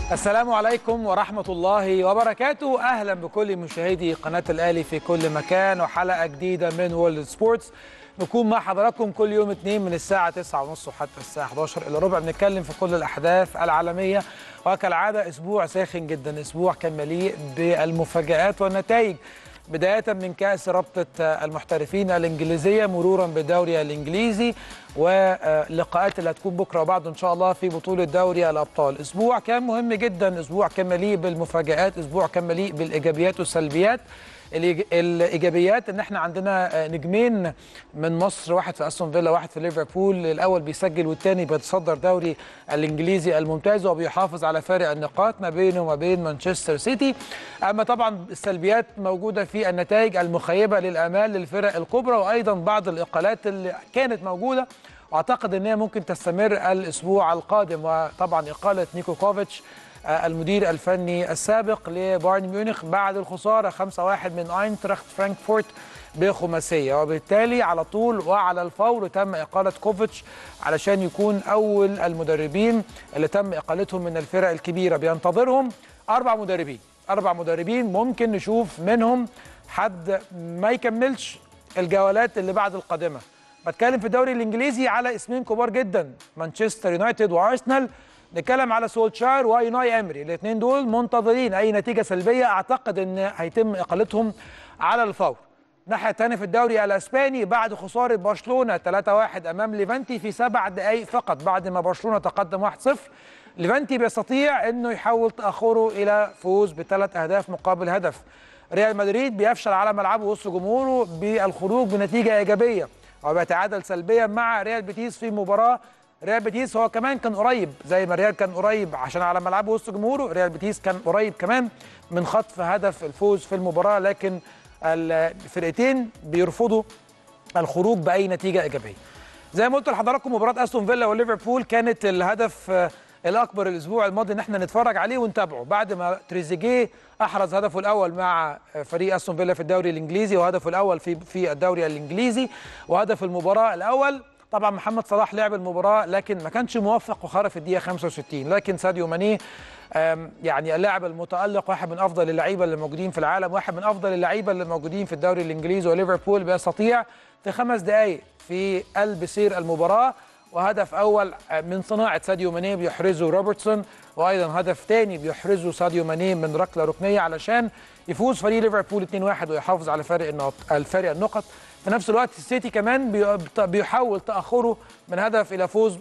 السلام عليكم ورحمة الله وبركاته أهلا بكل مشاهدي قناة الأهلي في كل مكان وحلقة جديدة من وورلد سبورتس نكون مع حضراتكم كل يوم اثنين من الساعة 9:30 وحتى الساعة 11 إلا ربع بنتكلم في كل الأحداث العالمية وكالعادة أسبوع ساخن جدا أسبوع كان مليء بالمفاجآت والنتائج بداية من كأس رابطة المحترفين الإنجليزية مرورا بالدوري الإنجليزي ولقاءات اللي هتكون بكرة وبعده إن شاء الله في بطولة دوري الأبطال أسبوع كان مهم جدا أسبوع كان مليء بالمفاجآت أسبوع كان مليء بالإيجابيات والسلبيات الايجابيات ان احنا عندنا نجمين من مصر واحد في استون فيلا واحد في ليفربول الاول بيسجل والثاني بيتصدر دوري الانجليزي الممتاز وبيحافظ على فارق النقاط ما بينه وما بين مانشستر سيتي اما طبعا السلبيات موجوده في النتائج المخيبه للامال للفرق الكبرى وايضا بعض الاقالات اللي كانت موجوده واعتقد ان هي ممكن تستمر الاسبوع القادم وطبعا اقاله نيكو كوفيتش المدير الفني السابق لبايرن ميونخ بعد الخساره 5-1 من اينتراخت فرانكفورت بخماسيه وبالتالي على طول وعلى الفور تم اقاله كوفيتش علشان يكون اول المدربين اللي تم اقالتهم من الفرق الكبيره بينتظرهم اربع مدربين اربع مدربين ممكن نشوف منهم حد ما يكملش الجولات اللي بعد القادمه بتكلم في الدوري الانجليزي على اسمين كبار جدا مانشستر يونايتد وارسنال نتكلم على سولتشاير وايناي امري الاثنين دول منتظرين اي نتيجه سلبيه اعتقد ان هيتم اقالتهم على الفور الناحيه الثانيه في الدوري الاسباني بعد خساره برشلونه 3-1 امام ليفانتي في سبع دقائق فقط بعد ما برشلونه تقدم 1-0 ليفانتي بيستطيع انه يحول تاخره الى فوز بثلاث اهداف مقابل هدف ريال مدريد بيفشل على ملعبه وسط جمهوره بالخروج بنتيجه ايجابيه وبيتعادل سلبيا مع ريال بيتيس في مباراه ريال بيتيس هو كمان كان قريب زي ما ريال كان قريب عشان على ملعبه وسط جمهوره ريال بيتيس كان قريب كمان من خطف هدف الفوز في المباراه لكن الفرقتين بيرفضوا الخروج باي نتيجه ايجابيه. زي ما قلت لحضراتكم مباراه استون فيلا وليفربول كانت الهدف الاكبر الاسبوع الماضي ان احنا نتفرج عليه ونتابعه بعد ما تريزيجيه احرز هدفه الاول مع فريق استون فيلا في الدوري الانجليزي وهدفه الاول في في الدوري الانجليزي وهدف المباراه الاول طبعا محمد صلاح لعب المباراه لكن ما كانش موفق وخرج في الدقيقه 65 لكن ساديو ماني يعني اللاعب المتالق واحد من افضل اللعيبه اللي موجودين في العالم واحد من افضل اللعيبه اللي موجودين في الدوري الانجليزي وليفربول بيستطيع في خمس دقائق في قلب سير المباراه وهدف اول من صناعه ساديو ماني بيحرزه روبرتسون وايضا هدف ثاني بيحرزه ساديو ماني من ركله ركنيه علشان يفوز فريق ليفربول 2-1 ويحافظ على فارق النقط الفارق النقط في نفس الوقت السيتي كمان بيحاول تاخره من هدف الى فوز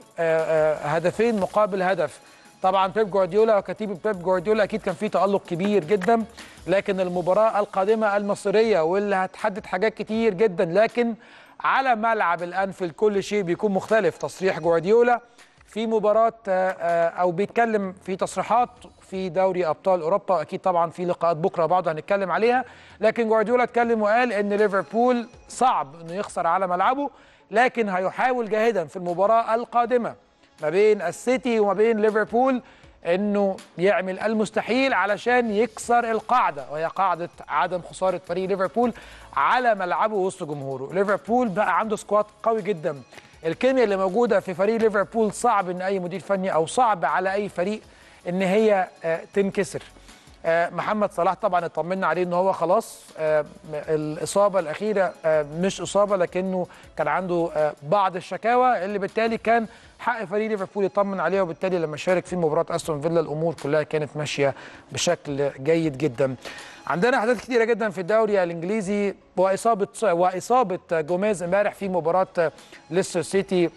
هدفين مقابل هدف طبعا بيب جوارديولا وكتيبه بيب جوارديولا اكيد كان في تالق كبير جدا لكن المباراه القادمه المصريه واللي هتحدد حاجات كتير جدا لكن على ملعب الانفيلد كل شيء بيكون مختلف تصريح جوارديولا في مباراه او بيتكلم في تصريحات في دوري ابطال اوروبا اكيد طبعا في لقاءات بكره بعض هنتكلم عليها لكن جوارديولا اتكلم وقال ان ليفربول صعب انه يخسر على ملعبه لكن هيحاول جاهدا في المباراه القادمه ما بين السيتي وما بين ليفربول انه يعمل المستحيل علشان يكسر القاعده وهي قاعده عدم خساره فريق ليفربول على ملعبه وسط جمهوره ليفربول بقى عنده سكواد قوي جدا الكيمياء اللي موجوده في فريق ليفربول صعب ان اي مدير فني او صعب على اي فريق ان هي تنكسر محمد صلاح طبعا اطمنا عليه ان هو خلاص الاصابه الاخيره مش اصابه لكنه كان عنده بعض الشكاوى اللي بالتالي كان حق فريق ليفربول يطمن عليه وبالتالي لما شارك في مباراه استون فيلا الامور كلها كانت ماشيه بشكل جيد جدا. عندنا احداث كثيره جدا في الدوري الانجليزي واصابه واصابه جوميز امبارح في مباراه ليستر سيتي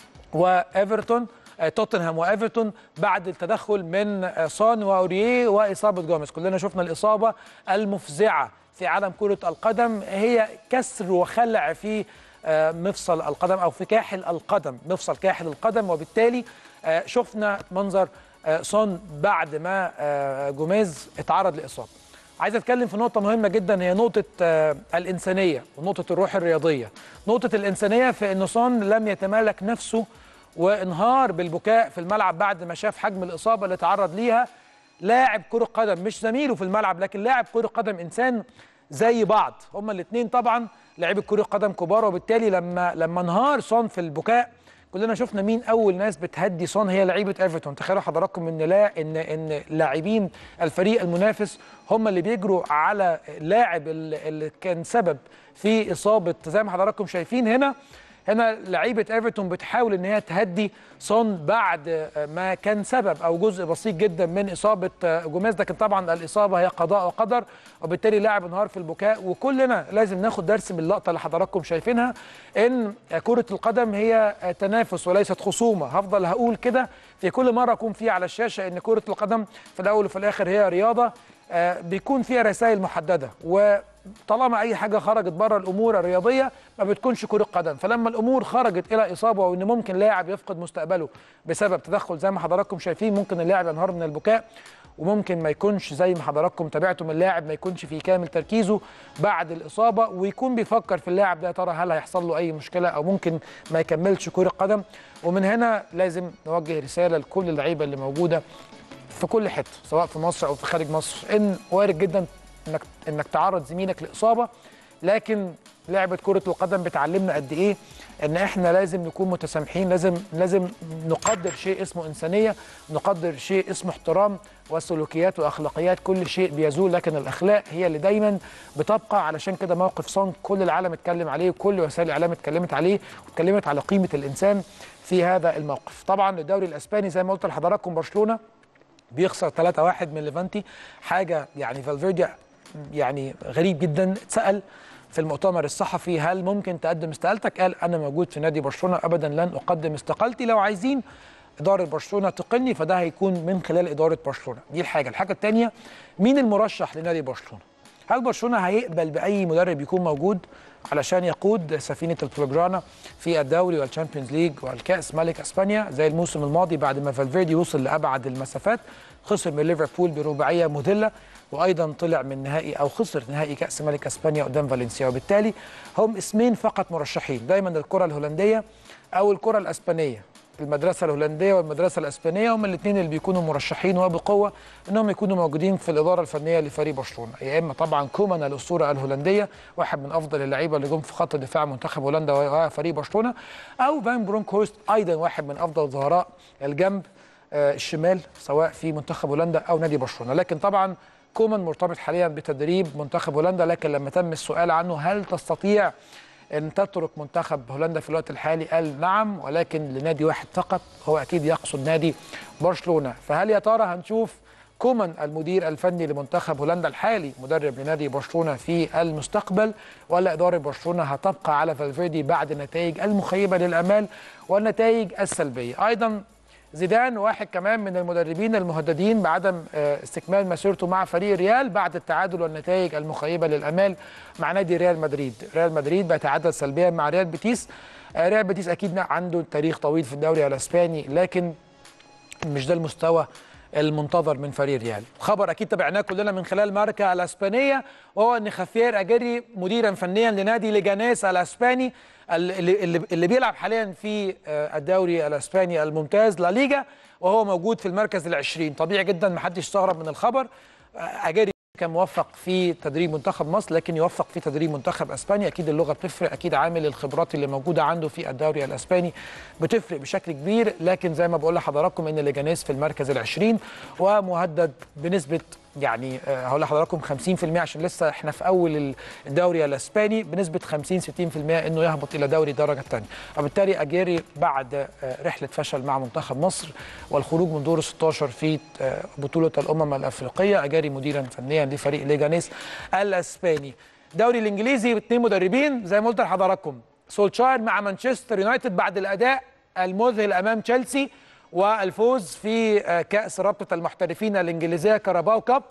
وايفرتون توتنهام وايفرتون بعد التدخل من سون واوريه واصابه جوميز كلنا شفنا الاصابه المفزعه في عالم كره القدم هي كسر وخلع في مفصل القدم او في كاحل القدم مفصل كاحل القدم وبالتالي شفنا منظر سون بعد ما جوميز اتعرض لاصابه عايز اتكلم في نقطه مهمه جدا هي نقطه الانسانيه ونقطه الروح الرياضيه نقطه الانسانيه في ان سون لم يتمالك نفسه وانهار بالبكاء في الملعب بعد ما شاف حجم الاصابه اللي تعرض ليها لاعب كره قدم مش زميله في الملعب لكن لاعب كره قدم انسان زي بعض هما الاثنين طبعا لاعبي كره قدم كبار وبالتالي لما لما انهار سون في البكاء كلنا شفنا مين اول ناس بتهدي صن هي لعيبه ايفرتون تخيلوا حضراتكم ان لا ان ان لاعبين الفريق المنافس هم اللي بيجروا على لاعب اللي اللي كان سبب في اصابه زي ما حضراتكم شايفين هنا هنا لعيبه ايفرتون بتحاول ان هي تهدي صن بعد ما كان سبب او جزء بسيط جدا من اصابه جوميز لكن طبعا الاصابه هي قضاء وقدر وبالتالي لاعب انهار في البكاء وكلنا لازم ناخد درس من اللقطه اللي حضراتكم شايفينها ان كره القدم هي تنافس وليست خصومه هفضل هقول كده في كل مره اكون فيها على الشاشه ان كره القدم في الاول وفي الاخر هي رياضه آه، بيكون فيها رسائل محدده وطالما اي حاجه خرجت بره الامور الرياضيه ما بتكونش كره قدم فلما الامور خرجت الى اصابه وان ممكن لاعب يفقد مستقبله بسبب تدخل زي ما حضراتكم شايفين ممكن اللاعب ينهار من البكاء وممكن ما يكونش زي ما حضراتكم تابعتم اللاعب ما يكونش في كامل تركيزه بعد الاصابه ويكون بيفكر في اللاعب ده يا ترى هل هيحصل له اي مشكله او ممكن ما يكملش كره قدم ومن هنا لازم نوجه رساله لكل اللعيبه اللي موجوده في كل حته سواء في مصر او في خارج مصر ان وارد جدا انك انك تعرض زميلك لاصابه لكن لعبه كره القدم بتعلمنا قد ايه ان احنا لازم نكون متسامحين لازم لازم نقدر شيء اسمه انسانيه نقدر شيء اسمه احترام وسلوكيات واخلاقيات كل شيء بيزول لكن الاخلاق هي اللي دايما بتبقى علشان كده موقف صن كل العالم اتكلم عليه وكل وسائل الاعلام اتكلمت عليه واتكلمت على قيمه الانسان في هذا الموقف طبعا الدوري الاسباني زي ما قلت لحضراتكم برشلونه بيخسر 3-1 من ليفانتي حاجه يعني فالفيردي يعني غريب جدا اتسال في المؤتمر الصحفي هل ممكن تقدم استقالتك قال انا موجود في نادي برشلونه ابدا لن اقدم استقالتي لو عايزين اداره برشلونه تقلني فده هيكون من خلال اداره برشلونه دي الحاجه الحاجه الثانيه مين المرشح لنادي برشلونه هل برشلونه هيقبل باي مدرب يكون موجود علشان يقود سفينه البلوجرانا في الدوري والشامبيونز ليج والكاس ملك اسبانيا زي الموسم الماضي بعد ما فالفيردي وصل لابعد المسافات خسر من ليفربول برباعيه مذله وايضا طلع من نهائي او خسر نهائي كاس ملك اسبانيا قدام فالنسيا وبالتالي هم اسمين فقط مرشحين دايما الكره الهولنديه او الكره الاسبانيه المدرسه الهولنديه والمدرسه الاسبانيه هم الاثنين اللي بيكونوا مرشحين وبقوه انهم يكونوا موجودين في الاداره الفنيه لفريق برشلونه يا اما طبعا كومان الاسطوره الهولنديه واحد من افضل اللعيبه اللي جم في خط دفاع منتخب هولندا وفريق برشلونه او فان برونكهورست ايضا واحد من افضل ظهراء الجنب آه، الشمال سواء في منتخب هولندا او نادي برشلونه لكن طبعا كومان مرتبط حاليا بتدريب منتخب هولندا لكن لما تم السؤال عنه هل تستطيع ان تترك منتخب هولندا في الوقت الحالي قال نعم ولكن لنادي واحد فقط هو اكيد يقصد نادي برشلونه فهل يا ترى هنشوف كومان المدير الفني لمنتخب هولندا الحالي مدرب لنادي برشلونه في المستقبل ولا اداره برشلونه هتبقى على فالفيردي بعد النتائج المخيبه للامال والنتائج السلبيه ايضا زيدان واحد كمان من المدربين المهددين بعدم آه، استكمال مسيرته مع فريق ريال بعد التعادل والنتائج المخيبه للامال مع نادي ريال مدريد ريال مدريد بيتعادل سلبيا مع ريال بيتيس آه، ريال بيتيس اكيد عنده تاريخ طويل في الدوري الاسباني لكن مش ده المستوى المنتظر من فريق ريال خبر اكيد تابعناه كلنا من خلال ماركا الاسبانيه وهو ان خافير اجري مديرا فنيا لنادي ليجانيس الاسباني اللي, اللي, اللي بيلعب حاليا في آه، الدوري الاسباني الممتاز لا ليجا وهو موجود في المركز العشرين طبيعي جدا ما حدش استغرب من الخبر آه، اجري كان موفق في تدريب منتخب مصر لكن يوفق في تدريب منتخب اسبانيا اكيد اللغه بتفرق اكيد عامل الخبرات اللي موجوده عنده في الدوري الاسباني بتفرق بشكل كبير لكن زي ما بقول لحضراتكم ان ليجانيس في المركز العشرين ومهدد بنسبه يعني آه، هقول لحضراتكم 50% عشان لسه احنا في اول الدوري الاسباني بنسبه 50 60% انه يهبط الى دوري الدرجه الثانيه وبالتالي اجيري بعد آه، رحله فشل مع منتخب مصر والخروج من دور 16 في آه، بطوله الامم الافريقيه اجاري مديرا فنيا لفريق ليجانيس الاسباني الدوري الانجليزي اثنين مدربين زي ما قلت لحضراتكم سولشاير مع مانشستر يونايتد بعد الاداء المذهل امام تشيلسي والفوز في آه، كأس رابطة المحترفين الإنجليزية كاراباو كاب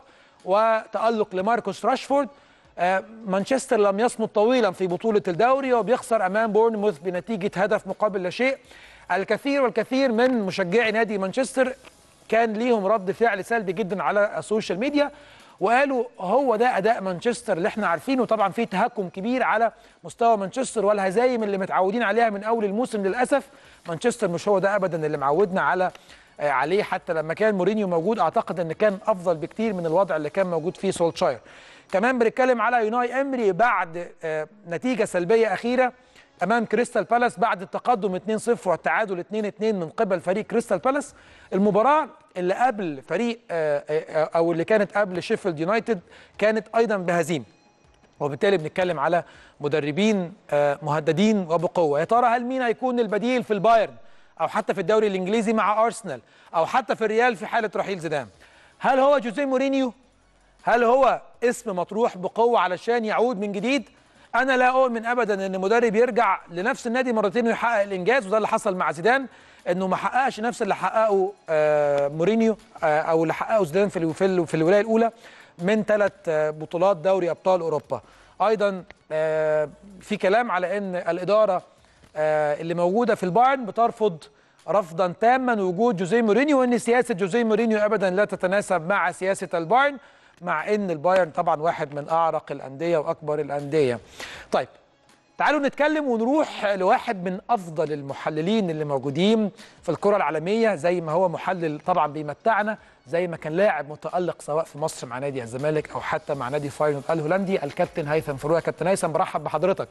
وتألق لماركوس راشفورد آه، مانشستر لم يصمد طويلا في بطولة الدوري وبيخسر أمام بورنموث بنتيجة هدف مقابل لا شيء الكثير والكثير من مشجعي نادي مانشستر كان ليهم رد فعل سلبي جدا على السوشيال ميديا وقالوا هو ده اداء مانشستر اللي احنا عارفينه طبعا في تهكم كبير على مستوى مانشستر والهزايم اللي متعودين عليها من اول الموسم للاسف مانشستر مش هو ده ابدا اللي معودنا على آه، عليه حتى لما كان مورينيو موجود اعتقد ان كان افضل بكتير من الوضع اللي كان موجود فيه سولتشاير كمان بنتكلم على يوناي امري بعد آه، نتيجه سلبيه اخيره امام كريستال بالاس بعد التقدم 2-0 والتعادل 2-2 من قبل فريق كريستال بالاس المباراه اللي قبل فريق آه، آه، او اللي كانت قبل شيفيلد يونايتد كانت ايضا بهزيمه وبالتالي بنتكلم على مدربين آه، مهددين وبقوه يا ترى هل مين هيكون البديل في البايرن او حتى في الدوري الانجليزي مع ارسنال او حتى في الريال في حاله رحيل زيدان هل هو جوزيه مورينيو هل هو اسم مطروح بقوه علشان يعود من جديد انا لا اؤمن ابدا ان مدرب يرجع لنفس النادي مرتين ويحقق الانجاز وده اللي حصل مع زيدان انه ما حققش نفس اللي حققه آه، مورينيو آه، او اللي حققه زيدان في ال- في ال- في الولايه الاولى من ثلاث بطولات دوري ابطال اوروبا ايضا آه، في كلام على ان الاداره آه، اللي موجوده في البايرن بترفض رفضا تاما وجود جوزيه مورينيو وان سياسه جوزيه مورينيو ابدا لا تتناسب مع سياسه البايرن مع ان البايرن طبعا واحد من اعرق الانديه واكبر الانديه. طيب تعالوا نتكلم ونروح لواحد من افضل المحللين اللي موجودين في الكره العالميه زي ما هو محلل طبعا بيمتعنا زي ما كان لاعب متالق سواء في مصر مع نادي الزمالك او حتى مع نادي فاينورد الهولندي الكابتن هيثم فاروق يا كابتن هيثم برحب بحضرتك.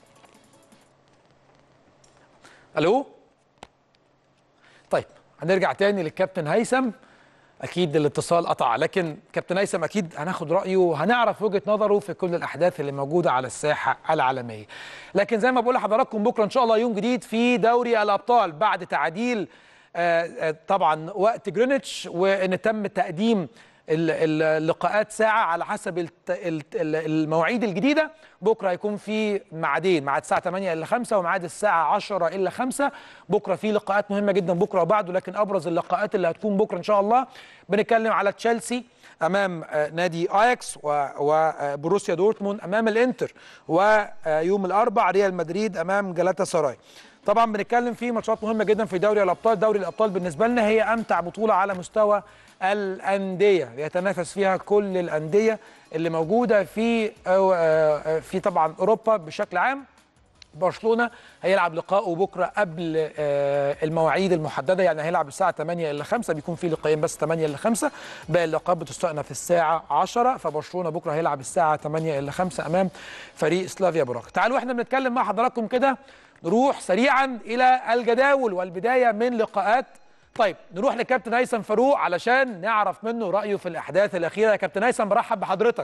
الو طيب هنرجع تاني للكابتن هيثم اكيد الاتصال قطع لكن كابتن هيثم اكيد هناخد رايه وهنعرف وجهه نظره في كل الاحداث اللي موجوده على الساحه العالميه لكن زي ما بقول لحضراتكم بكره ان شاء الله يوم جديد في دوري الابطال بعد تعديل آه، آه، طبعا وقت جرينتش وان تم تقديم ال- ال- اللقاءات ساعة على حسب الت- الت- ال- المواعيد الجديدة بكرة هيكون في ميعادين ميعاد الساعة 8 إلا 5 وميعاد الساعة 10 إلا 5 بكرة في لقاءات مهمة جدا بكرة وبعده لكن أبرز اللقاءات اللي هتكون بكرة إن شاء الله بنتكلم على تشيلسي أمام آه، نادي أياكس و- وبروسيا دورتموند أمام الإنتر ويوم الأربع ريال مدريد أمام جلاتا سراي طبعا بنتكلم في ماتشات مهمه جدا في دوري الابطال دوري الابطال بالنسبه لنا هي امتع بطوله على مستوى الانديه يتنافس فيها كل الانديه اللي موجوده في أو آه، في طبعا اوروبا بشكل عام برشلونه هيلعب لقاءه بكره قبل آه، المواعيد المحدده يعني هيلعب الساعه 8 الا 5 بيكون في لقاءين بس 8 الا 5 باقي اللقاءات بتستأنف الساعه 10 فبرشلونه بكره هيلعب الساعه 8 الا 5 امام فريق سلافيا براغ تعالوا احنا بنتكلم مع حضراتكم كده نروح سريعا الى الجداول والبدايه من لقاءات طيب نروح لكابتن هيثم فاروق علشان نعرف منه رايه في الاحداث الاخيره يا كابتن هيثم برحب بحضرتك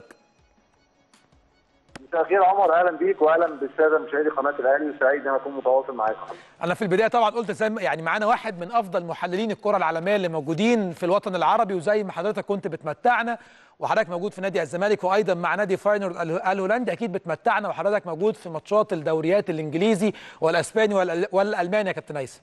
مساء الخير عمر اهلا بيك واهلا بالساده مشاهدي قناه الاهلي وسعيد ان اكون متواصل معاكم انا في البدايه طبعا قلت زي ما- يعني معانا واحد من افضل محللين الكره العالميه اللي موجودين في الوطن العربي وزي ما حضرتك كنت بتمتعنا وحضرتك موجود في نادي الزمالك وايضا مع نادي فاينورد اله- الهولندي اكيد بتمتعنا وحضرتك موجود في ماتشات الدوريات الانجليزي والاسباني والأل- والالماني يا كابتن هيثم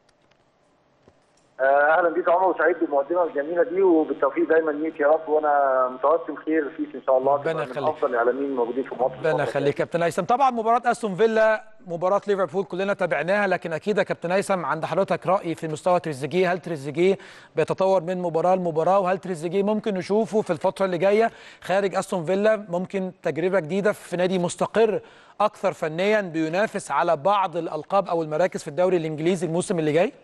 آه، اهلا بيك يا عمر وسعيد بالمقدمه الجميله دي وبالتوفيق دايما ليك يا رب وانا متوسم خير فيك ان شاء الله ربنا تبقى من يخليك. افضل الاعلاميين الموجودين في مصر ربنا يخليك كابتن هيثم طبعا مباراه استون فيلا مباراه ليفربول كلنا تابعناها لكن اكيد يا كابتن هيثم عند حضرتك راي في مستوى تريزيجيه هل تريزيجيه بيتطور من مباراه لمباراه وهل تريزيجيه ممكن نشوفه في الفتره اللي جايه خارج استون فيلا ممكن تجربه جديده في نادي مستقر اكثر فنيا بينافس على بعض الالقاب او المراكز في الدوري الانجليزي الموسم اللي جاي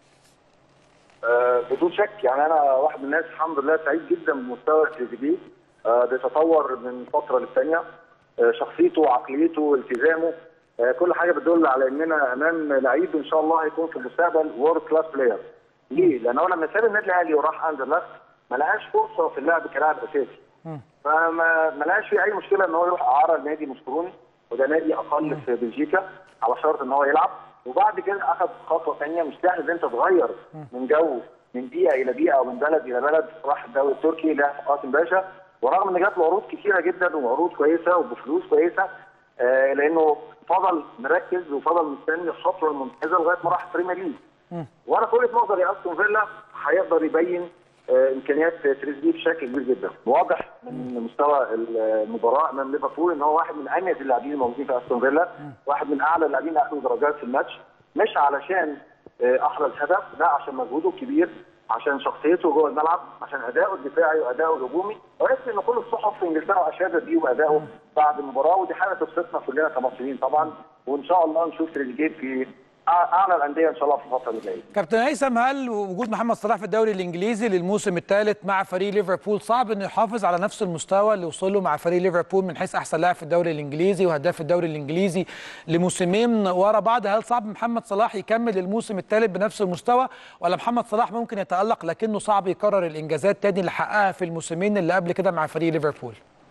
آه، بدون شك يعني انا واحد من الناس الحمد لله سعيد جدا بمستوى تريزيجيه آه، بيتطور من فتره للثانيه آه، شخصيته وعقليته التزامه آه، كل حاجه بتدل على اننا امام لعيب ان شاء الله هيكون في المستقبل وورد كلاس بلاير ليه؟ لان هو لما ساب النادي الاهلي وراح اندرلخت ما لقاش فرصه في اللعب كلاعب اساسي فما ما لقاش في اي مشكله ان هو يروح اعاره لنادي مسكروني وده نادي اقل في بلجيكا على شرط ان هو يلعب وبعد كده اخذ خطوه ثانيه مش سهل ان انت تغير من جو من بيئه الى بيئه او من بلد الى بلد راح الدوري التركي لعب في قاسم باشا ورغم ان جات له عروض كثيره جدا وعروض كويسه وبفلوس كويسه آه لانه فضل مركز وفضل مستني الخطوه الممتازه لغايه ما راح البريمير ليج وانا في وجهه نظري استون فيلا هيقدر يبين آه، امكانيات تريزيجيه بشكل كبير جدا واضح من مستوى المباراه امام ليفربول ان هو واحد من اميز اللاعبين الموجودين في استون فيلا واحد من اعلى اللاعبين اللي اخذوا درجات في الماتش مش علشان آه، احرز هدف لا عشان مجهوده الكبير عشان شخصيته جوه الملعب عشان اداؤه الدفاعي واداؤه الهجومي وعرفت ان كل الصحف في انجلترا اشادت بيه وادائه بعد المباراه ودي حاجه تبسطنا كلنا كمصريين طبعا وان شاء الله نشوف تريزيجيه في اعلى الانديه ان شاء الله في الفتره اللي جايه كابتن هيثم هل وجود محمد صلاح في الدوري الانجليزي للموسم الثالث مع فريق ليفربول صعب انه يحافظ على نفس المستوى اللي وصل له مع فريق ليفربول من حيث احسن لاعب في الدوري الانجليزي وهداف الدوري الانجليزي لموسمين ورا بعض هل صعب محمد صلاح يكمل الموسم الثالث بنفس المستوى ولا محمد صلاح ممكن يتالق لكنه صعب يكرر الانجازات تاني اللي حققها في الموسمين اللي قبل كده مع فريق ليفربول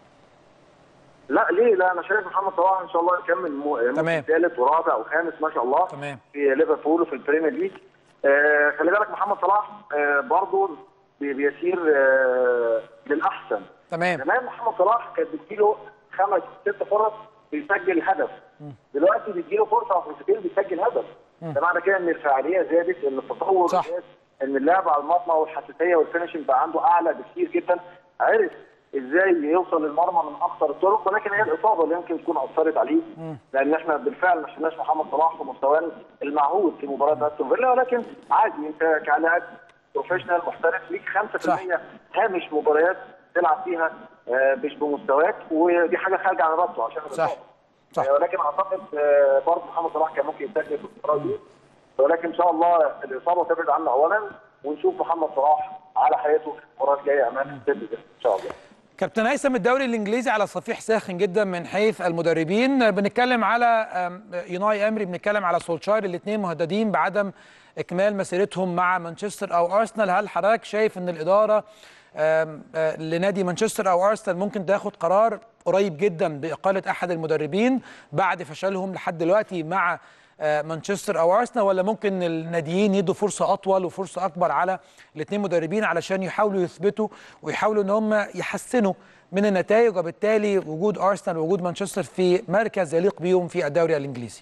لا ليه لا انا شايف محمد صلاح ان شاء الله يكمل مو- تمام. موسم ثالث ورابع وخامس ما شاء الله تمام. في ليفربول وفي البريمير ليج آه خلي بالك محمد صلاح آه برضه بي- بيسير آه للاحسن تمام زمان محمد صلاح كان بتجيله خمس ست فرص بيسجل هدف دلوقتي بتجيله فرصه او فرصتين بيسجل هدف ده معنى كده ان الفعاليه زادت ان التطور صح. زاد ان اللعب على المرمى والحساسيه والفينشنج بقى عنده اعلى بكثير جدا عرف ازاي يوصل للمرمى من اكثر الطرق ولكن هي الاصابه اللي يمكن تكون اثرت عليه لان احنا بالفعل ما شفناش محمد صلاح في مستواه المعهود في مباراه استون فيلا ولكن عادي انت كلاعب بروفيشنال محترف ليك 5% هامش مباريات تلعب فيها آه، مش بمستواك ودي حاجه خارجه عن ارادته عشان صح الإصابة. صح آه، ولكن اعتقد آه، برضه محمد صلاح كان ممكن يسجل في المباراه دي ولكن ان شاء الله الاصابه تبعد عنه اولا ونشوف محمد صلاح على حياته في المباراه الجايه امام سيتي ان شاء الله كابتن هيثم الدوري الانجليزي على صفيح ساخن جدا من حيث المدربين بنتكلم على أم، يوناي امري بنتكلم على سولشاير الاثنين مهددين بعدم اكمال مسيرتهم مع مانشستر او ارسنال هل حضرتك شايف ان الاداره أم، أه، لنادي مانشستر او ارسنال ممكن تاخد قرار قريب جدا باقاله احد المدربين بعد فشلهم لحد دلوقتي مع آه، مانشستر او ارسنال ولا ممكن الناديين يدوا فرصه اطول وفرصه اكبر على الاثنين مدربين علشان يحاولوا يثبتوا ويحاولوا ان هم يحسنوا من النتائج وبالتالي وجود ارسنال ووجود مانشستر في مركز يليق بيهم في الدوري الانجليزي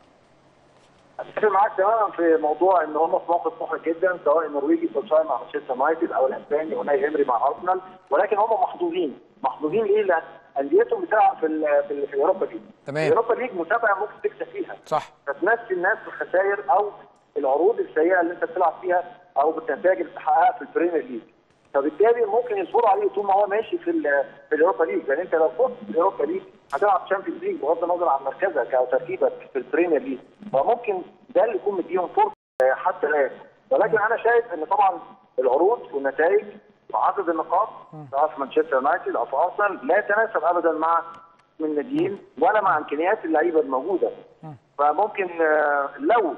اتفق معاك تماما في موضوع ان هم في موقف محرج جدا سواء النرويجي سولشاير مع مانشستر يونايتد او الاسباني اوناي امري مع ارسنال ولكن هم محظوظين محظوظين ليه؟ لان انديتهم بتلعب في ال في, ال في اوروبا ليج تمام. الاوروبا ليج مسابقه ممكن تكسب فيها صح فتمثل الناس الخسائر او العروض السيئه اللي انت بتلعب فيها او بالنتائج اللي بتحققها في البريمير ليج فبالتالي ممكن يصبروا عليه طول ما هو ماشي في ال- في الاوروبا ليج لان انت لو فزت في الاوروبا ليج هتلعب تشامبيونز ليج بغض النظر عن مركزك او ترتيبك في البريمير ليج فممكن ده اللي يكون مديهم فرصه آه، حتى الان ولكن انا شايف ان طبعا العروض والنتائج وعدد النقاط سواء في مانشستر يونايتد او في ارسنال لا يتناسب ابدا مع من الناديين ولا مع امكانيات اللعيبه الموجوده فممكن آه، لو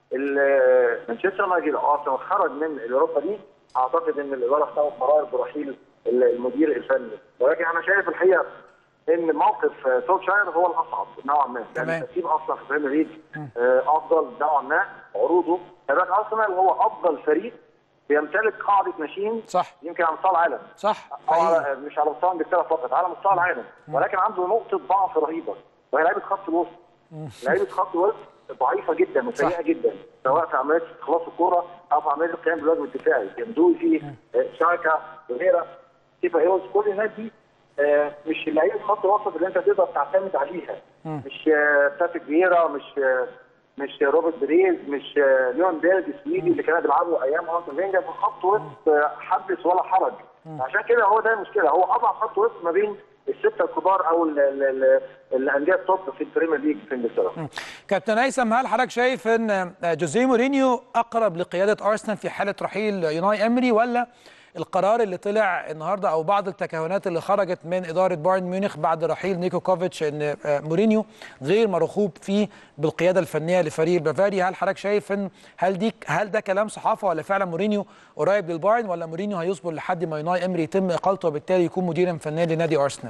ال- مانشستر يونايتد او ارسنال خرج من الاوروبا دي اعتقد ان الاداره هتاخد قرار برحيل المدير الفني ولكن انا شايف الحقيقه ان موقف آه، سولشاير هو الاصعب نوعا ما تمام. يعني الترتيب اصلا في البريمير ليج آه، افضل نوعا ما عروضه كذلك ارسنال هو افضل فريق بيمتلك قاعده ماشين صح يمكن على مستوى العالم صح أو حقيقي. على مش على مستوى انجلترا فقط على مستوى العالم ولكن عنده نقطه ضعف رهيبه وهي لعيبه خط الوسط لعيبه خط الوسط ضعيفه جدا وسيئه صح. جدا سواء في عمليه استخلاص الكوره او في عمليه القيام بالواجب الدفاعي جندوزي آه، شاكا وغيره تيبا هيوز كل الناس دي آه، مش لعيبه خط الوسط اللي انت تقدر تعتمد عليها مش آه، باتريك فييرا مش آه، مش روبرت بريز مش آه، ليون بيرج السويدي اللي كانوا بيلعبوا ايام ارسنال فينجر في خط وسط آه، حدث ولا حرج عشان كده هو ده المشكله هو اضعف خط وسط ما بين السته الكبار او ال- ال- ال- الانديه التوب في البريمير ليج في انجلترا كابتن هيثم هل حضرتك شايف ان جوزيه مورينيو اقرب لقياده ارسنال في حاله رحيل يوناي امري ولا القرار اللي طلع النهارده او بعض التكهنات اللي خرجت من اداره بايرن ميونخ بعد رحيل نيكو كوفيتش ان مورينيو غير مرغوب فيه بالقياده الفنيه لفريق البافاري هل حضرتك شايف ان هل دي هل ده كلام صحافه ولا فعلا مورينيو قريب للبايرن ولا مورينيو هيصبر لحد ما يوناي امري يتم اقالته وبالتالي يكون مديرا فنيا لنادي ارسنال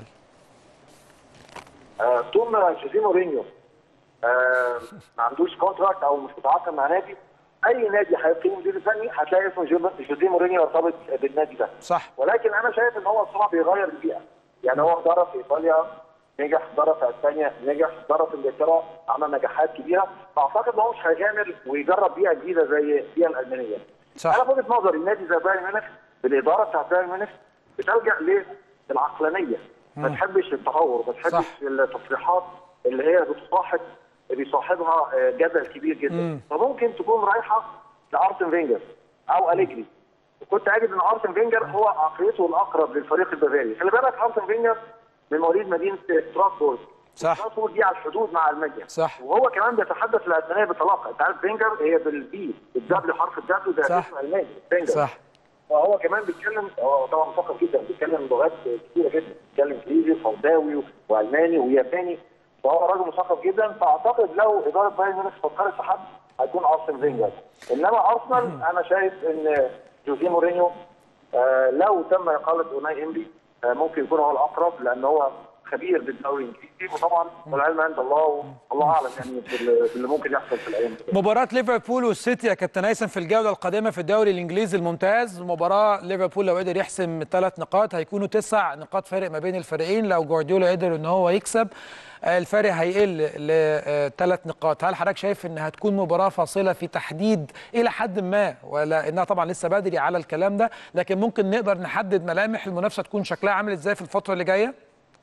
آه، طول ما جوزيه مورينيو آه، ما عندوش كونتراكت او مش متعاقد مع نادي اي نادي هيقيم مدير فني هتلاقي اسم جو- جوزيه مورينيو يرتبط بالنادي ده صح ولكن انا شايف ان هو الصراحه بيغير البيئه يعني هو درب في ايطاليا نجح درب في اسبانيا نجح درب في انجلترا عمل نجاحات كبيره فاعتقد ان هو مش هيغامر ويجرب بيئه جديده زي البيئه الالمانيه صح. انا في وجهه نظري النادي زي بايرن ميونخ بالاداره بتاعت بايرن ميونخ بتلجا للعقلانيه ما تحبش التهور ما صح. تحبش التصريحات اللي هي بتصاحب بيصاحبها آه، جدل كبير جدا فممكن تكون رايحه لارسن فينجر او اليجري وكنت اجد ان ارسن فينجر هو عقليته الاقرب للفريق البافاري خلي بالك ارسن فينجر من مواليد مدينه ستراسبورغ صح. ستراسبورغ دي على الحدود مع المانيا صح. وهو كمان بيتحدث الالمانيه بطلاقه انت عارف فينجر هي بالبي الدبليو حرف الدبليو ده صح. اسم الماني فينجر صح فهو كمان بيتكلم هو طبعا مثقف جدا بيتكلم لغات كتيره جدا بيتكلم انجليزي وفرنساوي والماني وياباني فهو راجل مثقف جدا فاعتقد لو اداره بايرن ميونخ فكرت في حد هيكون ارسن فينجر انما ارسنال انا شايف ان جوزيه مورينيو آه لو تم اقاله اوناي امري آه ممكن يكون هو الاقرب لان هو خبير بالدوري الانجليزي وطبعا والعلم عند الله والله اعلم يعني بال- باللي ممكن يحصل في الايام دي مباراة ليفربول والسيتي يا كابتن هيثم في الجولة القادمة في الدوري الإنجليزي الممتاز مباراة ليفربول لو قدر يحسم ثلاث نقاط هيكونوا تسع نقاط فارق ما بين الفريقين لو جوارديولا قدر إن هو يكسب آه، الفارق هيقل لثلاث نقاط هل حضرتك شايف إن هتكون مباراة فاصلة في تحديد إلى حد ما ولا إنها طبعا لسه بدري على الكلام ده لكن ممكن نقدر نحدد ملامح المنافسة تكون شكلها عامل إزاي في الفترة اللي جاية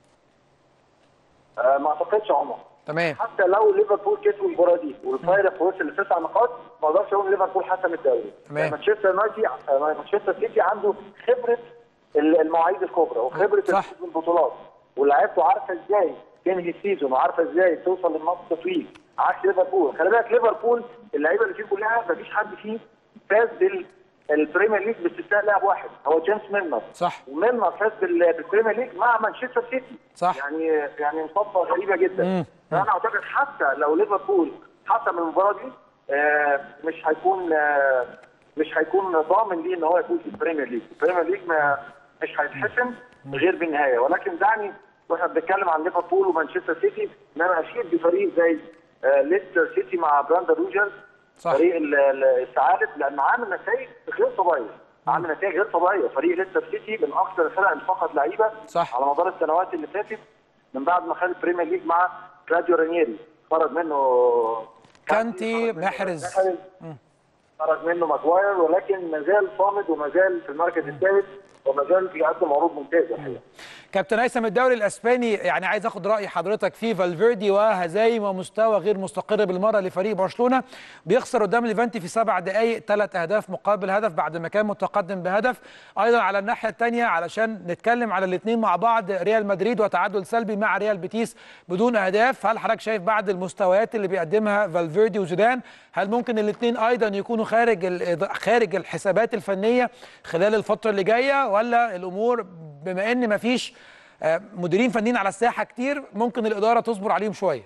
آه ما اعتقدش يا عمر تمام حتى لو ليفربول كسبوا المباراه دي والفارق وصل لتسع نقاط ما اقدرش اقول ليفربول حسم الدوري تمام. مانشستر يونايتد آه، مانشستر سيتي عنده خبره ال- المواعيد الكبرى وخبره صح. الفوز بالبطولات ولاعيبته عارفه ازاي تنهي السيزون وعارفه ازاي توصل للنقط التتويج عكس ليفربول خلي بالك ليفربول اللعيبه اللي فيه كلها ما فيش حد فيه فاز بال البريمير ليج باستثناء لاعب واحد هو جيمس ميلنر صح. وميلنر فاز بال- بالبريمير ليج مع مانشستر سيتي صح. يعني يعني مصادفه غريبه جدا مم. فانا اعتقد حتى لو ليفربول حسم المباراه دي آه، مش هيكون آه، مش هيكون ضامن ليه ان هو يفوز بالبريمير ليج، البريمير ليج ما مش هيتحسم غير بالنهايه ولكن دعني واحنا بنتكلم عن ليفربول ومانشستر سيتي ان انا اشيد بفريق زي آه، ليستر سيتي مع براندر روجرز صح. فريق ال- ال- الثعالب لان عامل نتائج غير طبيعيه عامل نتائج غير طبيعيه فريق ليستر سيتي من اكثر الفرق اللي فقد لعيبه صح. على مدار السنوات اللي فاتت من بعد ما خد البريمير ليج مع كلاديو رانييري خرج منه كانتي، خرج منه محرز. محرز خرج منه ماجواير ولكن ما زال صامد وما زال في المركز الثالث وما زال بيقدم عروض ممتازه الحقيقه كابتن هيثم الدوري الاسباني يعني عايز اخد راي حضرتك فيه فالفيردي وهزايم ومستوى غير مستقر بالمره لفريق برشلونه بيخسر قدام ليفانتي في سبع دقائق ثلاث اهداف مقابل هدف بعد ما كان متقدم بهدف ايضا على الناحيه الثانيه علشان نتكلم على الاثنين مع بعض ريال مدريد وتعادل سلبي مع ريال بيتيس بدون اهداف هل حضرتك شايف بعد المستويات اللي بيقدمها فالفيردي وزيدان هل ممكن الاثنين ايضا يكونوا خارج ال- خارج الحسابات الفنيه خلال الفتره اللي جايه ولا الامور بما ان مفيش آه، مديرين فنيين على الساحه كتير ممكن الاداره تصبر عليهم شويه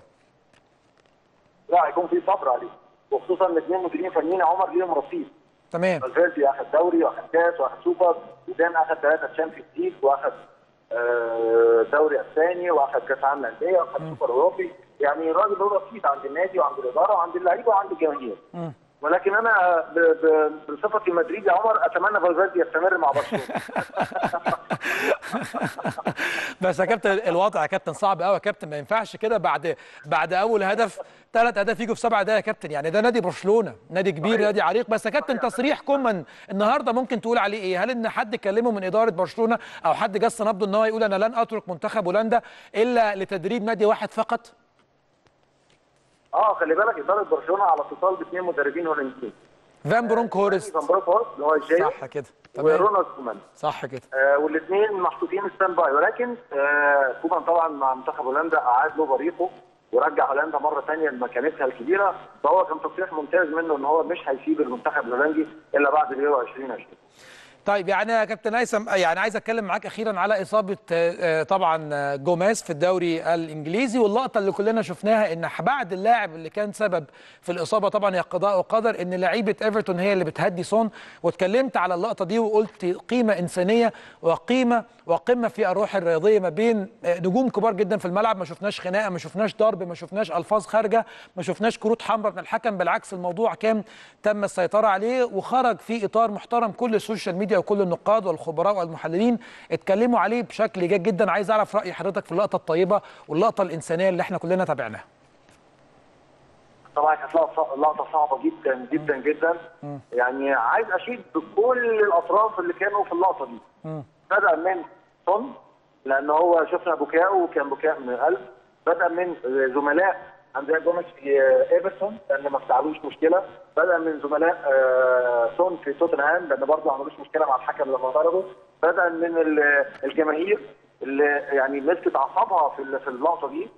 لا هيكون في صبر عليه وخصوصا ان اثنين مديرين فنيين عمر ليهم رصيد تمام فالفيردي اخذ دوري واخذ كاس واخذ سوبر زيدان اخذ ثلاثه تشامبيونز ليج واخذ آه، دوري اسباني واخذ كاس عالم للانديه واخذ سوبر اوروبي يعني الراجل له رصيد عند النادي وعند الاداره وعند اللعيبه وعند الجماهير ولكن انا ب- ب- بصفتي مدريدي يا عمر اتمنى فالفيردي يستمر مع برشلونه بس يا كابتن الوضع يا كابتن صعب قوي يا كابتن ما ينفعش كده بعد بعد اول هدف ثلاث اهداف يجوا في سبع دقايق يا كابتن يعني ده نادي برشلونه نادي كبير صحيح. نادي عريق بس يا كابتن تصريح كومان النهارده ممكن تقول عليه ايه هل ان حد كلمه من اداره برشلونه او حد جس نبضه ان هو يقول انا لن اترك منتخب هولندا الا لتدريب نادي واحد فقط اه خلي بالك اداره برشلونه على اتصال باثنين مدربين هولنديين فان برونك هورست فان بروك هورست اللي هو الجاي صح كده تمام ورونالد كومان صح كده آه والاثنين محطوطين ستاند باي ولكن آه كومان طبعا مع منتخب هولندا اعاد له بريقه ورجع هولندا مره ثانيه لمكانتها الكبيره فهو كان تصريح ممتاز منه ان هو مش هيسيب المنتخب الهولندي الا بعد اليورو 2020 طيب يعني يا كابتن هيثم يعني عايز اتكلم معاك اخيرا على اصابه آه، آه، طبعا آه، جوميز في الدوري الانجليزي واللقطه اللي كلنا شفناها ان بعد اللاعب اللي كان سبب في الاصابه طبعا هي قضاء وقدر ان لعيبه ايفرتون هي اللي بتهدي سون واتكلمت على اللقطه دي وقلت قيمه انسانيه وقيمه وقمه في الروح الرياضيه ما بين آه، نجوم كبار جدا في الملعب ما شفناش خناقه ما شفناش ضرب ما شفناش الفاظ خارجه ما شفناش كروت حمراء من الحكم بالعكس الموضوع كان تم السيطره عليه وخرج في اطار محترم كل السوشيال ميديا وكل النقاد والخبراء والمحللين اتكلموا عليه بشكل جيد جدا عايز اعرف راي حضرتك في اللقطه الطيبه واللقطه الانسانيه اللي احنا كلنا تابعناها طبعا كانت لقطه لقطة صعبه جدا جدا جدا يعني عايز اشيد بكل الاطراف اللي كانوا في اللقطه دي بدا من سون لان هو شفنا بكاءه وكان بكاء من القلب بدا من زملاء اندريا جوميز في ايفرتون لان ما افتعلوش مشكله بدا من زملاء آه، سون في توتنهام لان برضه ما عملوش مشكله مع الحكم لما طردوا بدا من ال- الجماهير اللي يعني مسكت اعصابها في ال- في اللقطه دي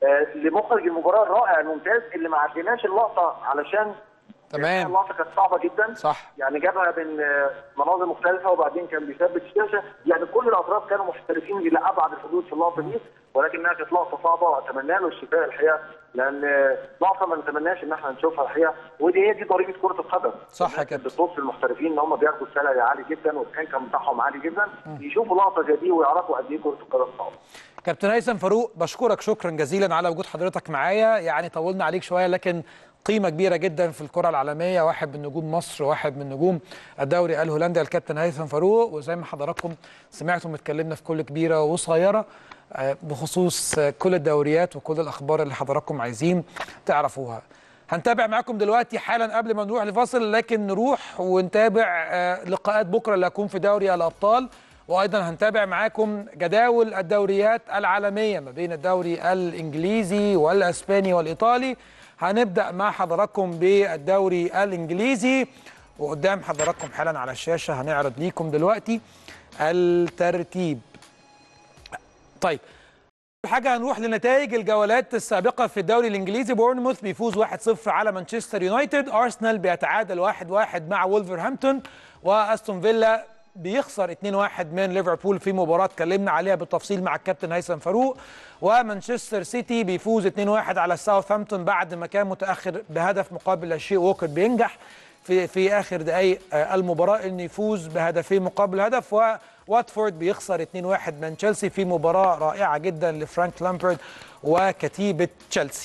آه، لمخرج المباراه الرائع الممتاز اللي ما عديناش اللقطه علشان تمام اللقطه كانت صعبه جدا صح يعني جابها من آه، مناظر مختلفه وبعدين كان بيثبت الشاشه يعني كل الاطراف كانوا محترفين الى ابعد الحدود في اللقطه دي ولكنها كانت لقطه صعبه واتمنى له الشفاء الحقيقه لان آه، لقطه ما نتمناش ان احنا نشوفها الحقيقه ودي هي دي ضريبه كره القدم صح يا الناس كابتن. بتبص المحترفين ان هم بياخدوا السالري عالي جدا والانكم بتاعهم عالي جدا يشوفوا لقطه زي دي ويعرفوا قد ايه كره القدم صعبه كابتن هيثم فاروق بشكرك شكرا جزيلا على وجود حضرتك معايا يعني طولنا عليك شويه لكن قيمه كبيره جدا في الكره العالميه واحد من نجوم مصر واحد من نجوم الدوري الهولندي الكابتن هيثم فاروق وزي ما حضراتكم سمعتم اتكلمنا في كل كبيره وصغيره آه، بخصوص آه، كل الدوريات وكل الاخبار اللي حضراتكم عايزين تعرفوها هنتابع معاكم دلوقتي حالا قبل ما نروح لفاصل لكن نروح ونتابع آه، لقاءات بكره اللي هتكون في دوري الابطال وايضا هنتابع معاكم جداول الدوريات العالميه ما بين الدوري الانجليزي والاسباني والايطالي هنبدا مع حضراتكم بالدوري الانجليزي وقدام حضراتكم حالا على الشاشه هنعرض ليكم دلوقتي الترتيب طيب أول حاجة هنروح لنتائج الجولات السابقة في الدوري الإنجليزي بورنموث بيفوز 1-0 على مانشستر يونايتد أرسنال بيتعادل 1-1 مع وولفرهامبتون وأستون فيلا بيخسر 2-1 من ليفربول في مباراة اتكلمنا عليها بالتفصيل مع الكابتن هيثم فاروق ومانشستر سيتي بيفوز 2-1 على ساوثهامبتون بعد ما كان متأخر بهدف مقابل لا شيء ووكر بينجح في في اخر دقائق آه، المباراه انه يفوز بهدفين مقابل هدف وواتفورد بيخسر 2-1 من تشيلسي في مباراه رائعه جدا لفرانك لامبرد وكتيبه تشيلسي.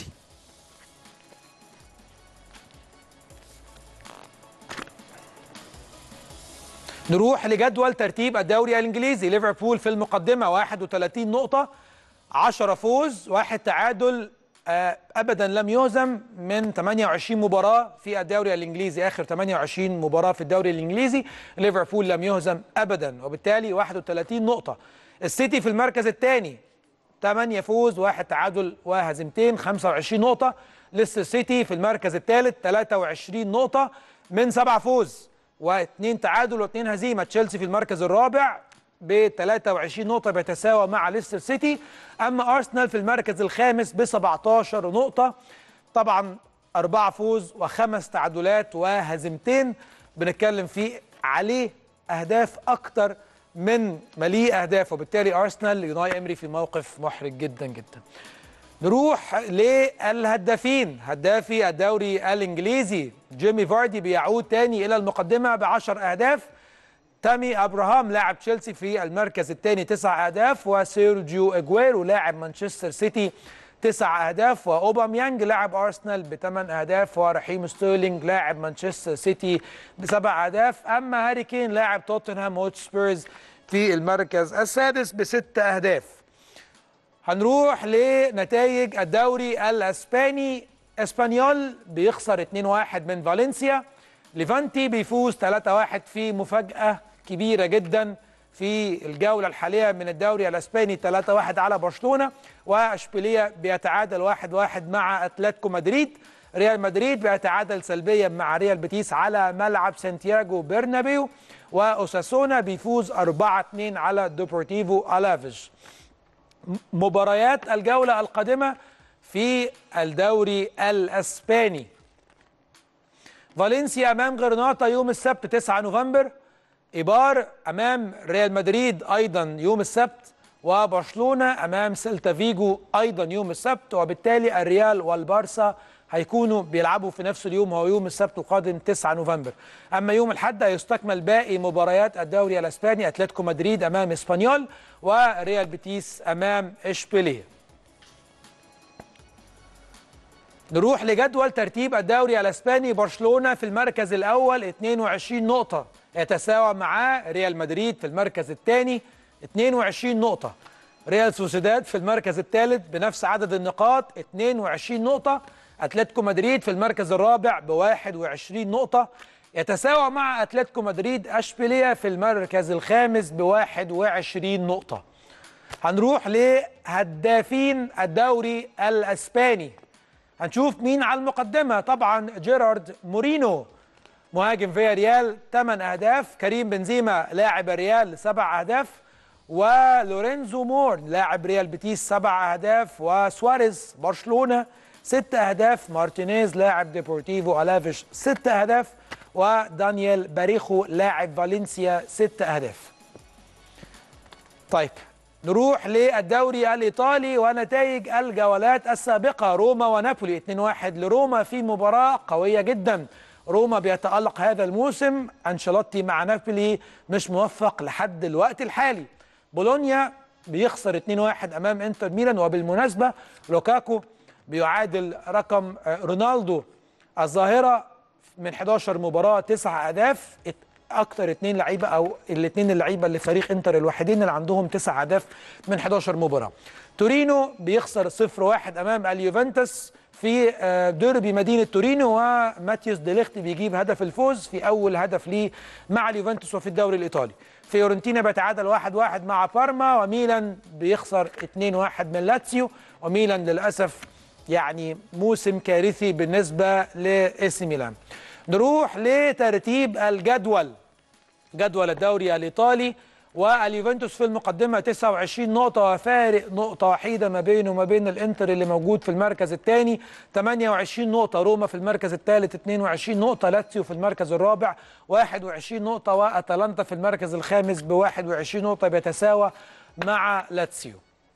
نروح لجدول ترتيب الدوري الانجليزي ليفربول في المقدمه 31 نقطه 10 فوز واحد تعادل آه، ابدا لم يهزم من 28 مباراه في الدوري الانجليزي اخر 28 مباراه في الدوري الانجليزي ليفربول لم يهزم ابدا وبالتالي 31 نقطه السيتي في المركز الثاني 8 فوز واحد تعادل وهزيمتين 25 نقطه ليستر سيتي في المركز الثالث 23 نقطه من سبعة فوز واثنين تعادل واثنين هزيمه تشيلسي في المركز الرابع ب 23 نقطة بيتساوى مع ليستر سيتي، أما أرسنال في المركز الخامس ب 17 نقطة. طبعا أربعة فوز وخمس تعادلات وهزيمتين بنتكلم فيه عليه أهداف أكتر من مليء أهداف وبالتالي أرسنال يوناي إمري في موقف محرج جدا جدا. نروح للهدافين هدافي الدوري الانجليزي جيمي فاردي بيعود تاني الى المقدمه ب 10 اهداف تامي ابراهام لاعب تشيلسي في المركز الثاني تسع اهداف وسيرجيو اجويرو لاعب مانشستر سيتي تسع اهداف واوباميانج لاعب ارسنال بثمان اهداف ورحيم ستيرلينج لاعب مانشستر سيتي بسبع اهداف اما هاري كين لاعب توتنهام هوتسبيرز في المركز السادس بست اهداف هنروح لنتائج الدوري الاسباني اسبانيول بيخسر 2-1 من فالنسيا ليفانتي بيفوز 3-1 في مفاجأة كبيرة جدا في الجولة الحالية من الدوري الاسباني 3-1 على برشلونة واشبيلية بيتعادل 1-1 مع اتلتيكو مدريد ريال مدريد بيتعادل سلبيا مع ريال بيتيس على ملعب سانتياغو برنابيو واوساسونا بيفوز 4-2 على دوبورتيفو الافيج مباريات الجولة القادمة في الدوري الأسباني فالنسيا أمام غرناطة يوم السبت 9 نوفمبر إيبار أمام ريال مدريد أيضا يوم السبت وبرشلونة أمام سيلتا فيجو أيضا يوم السبت وبالتالي الريال والبارسا هيكونوا بيلعبوا في نفس اليوم هو يوم السبت القادم 9 نوفمبر اما يوم الاحد هيستكمل باقي مباريات الدوري الاسباني اتلتيكو مدريد امام اسبانيول وريال بيتيس امام اشبيليه نروح لجدول ترتيب الدوري الاسباني برشلونه في المركز الاول 22 نقطه يتساوى مع ريال مدريد في المركز الثاني 22 نقطه ريال سوسيداد في المركز الثالث بنفس عدد النقاط 22 نقطه اتلتيكو مدريد في المركز الرابع ب 21 نقطة يتساوى مع اتلتيكو مدريد اشبيلية في المركز الخامس ب 21 نقطة. هنروح لهدافين الدوري الاسباني. هنشوف مين على المقدمة طبعا جيرارد مورينو مهاجم فيا ريال 8 اهداف، كريم بنزيما لاعب الريال 7 اهداف ولورينزو مور لاعب ريال بيتيس سبع اهداف وسواريز برشلونه ست اهداف مارتينيز لاعب ديبورتيفو الافيش ست اهداف ودانيال باريخو لاعب فالنسيا ست اهداف طيب نروح للدوري الايطالي ونتائج الجولات السابقه روما ونابولي 2-1 لروما في مباراه قويه جدا روما بيتالق هذا الموسم انشيلوتي مع نابولي مش موفق لحد الوقت الحالي بولونيا بيخسر 2-1 امام انتر ميلان وبالمناسبه لوكاكو بيعادل رقم رونالدو الظاهره من 11 مباراه تسع اهداف اكتر اثنين لعيبه او الاثنين اللعيبه اللي فريق انتر الوحيدين اللي عندهم تسع اهداف من 11 مباراه تورينو بيخسر 0-1 امام اليوفنتوس في ديربي مدينه تورينو وماتيوس ديليخت بيجيب هدف الفوز في اول هدف ليه مع اليوفنتوس وفي الدوري الايطالي فيورنتينا بيتعادل 1-1 مع بارما وميلان بيخسر 2-1 من لاتسيو وميلان للاسف يعني موسم كارثي بالنسبه لاس ميلان نروح لترتيب الجدول جدول الدوري الايطالي واليوفنتوس في المقدمه 29 نقطه وفارق نقطه وحيده ما بينه وما بين الانتر اللي موجود في المركز الثاني 28 نقطه روما في المركز الثالث 22 نقطه لاتسيو في المركز الرابع 21 نقطه واتلانتا في المركز الخامس ب 21 نقطه بيتساوى مع لاتسيو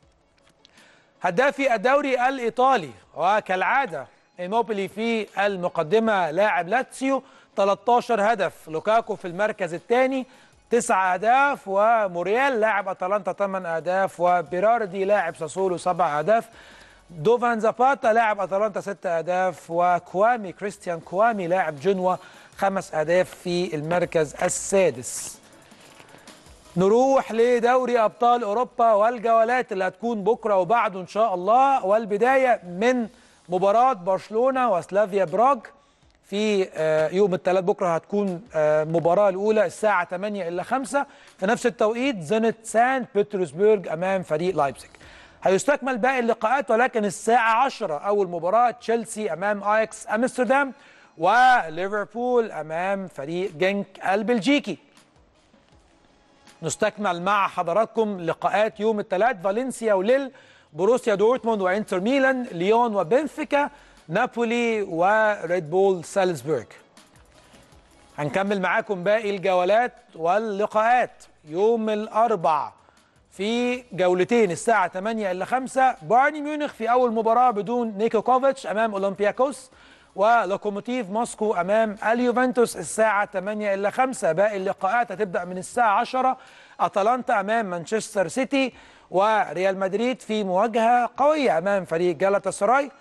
هدافي الدوري الايطالي وكالعاده ايموبيلي في المقدمه لاعب لاتسيو 13 هدف لوكاكو في المركز الثاني تسع اهداف وموريال لاعب اتلانتا 8 اهداف وبيراردي لاعب ساسولو سبع اهداف دوفان زاباتا لاعب اتلانتا 6 اهداف وكوامي كريستيان كوامي لاعب جنوا خمس اهداف في المركز السادس نروح لدوري ابطال اوروبا والجولات اللي هتكون بكره وبعده ان شاء الله والبدايه من مباراه برشلونه وسلافيا براغ في يوم الثلاث بكره هتكون المباراه الاولى الساعه 8 الا 5 في نفس التوقيت زينت سان بطرسبرغ امام فريق لايبزيج هيستكمل باقي اللقاءات ولكن الساعه 10 اول مباراه تشيلسي امام اياكس امستردام وليفربول امام فريق جنك البلجيكي نستكمل مع حضراتكم لقاءات يوم الثلاث فالنسيا وليل بروسيا دورتموند وانتر ميلان ليون وبنفيكا نابولي وريد بول سالزبورغ هنكمل معاكم باقي الجولات واللقاءات يوم الأربع في جولتين الساعة 8 إلا 5 بايرن ميونخ في أول مباراة بدون نيكو كوفيتش أمام أولمبياكوس ولوكوموتيف موسكو أمام اليوفنتوس الساعة 8 إلا 5 باقي اللقاءات هتبدأ من الساعة 10 أتلانتا أمام مانشستر سيتي وريال مدريد في مواجهة قوية أمام فريق جالاتا سراي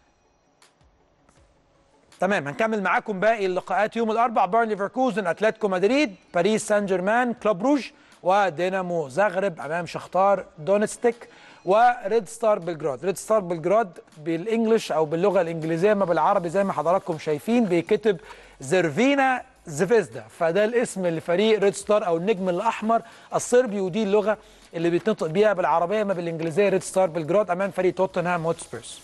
تمام هنكمل معاكم باقي اللقاءات يوم الاربع بايرن ليفركوزن اتلتيكو مدريد باريس سان جيرمان كلوب روج ودينامو زغرب امام شختار دونستيك وريد ستار بلجراد ريد ستار بلجراد بالانجلش او باللغه الانجليزيه ما بالعربي زي ما حضراتكم شايفين بيكتب زيرفينا زفيزدا فده الاسم لفريق ريد ستار او النجم الاحمر الصربي ودي اللغه اللي بيتنطق بيها بالعربيه ما بالانجليزيه ريد ستار بلجراد امام فريق توتنهام هوتسبيرز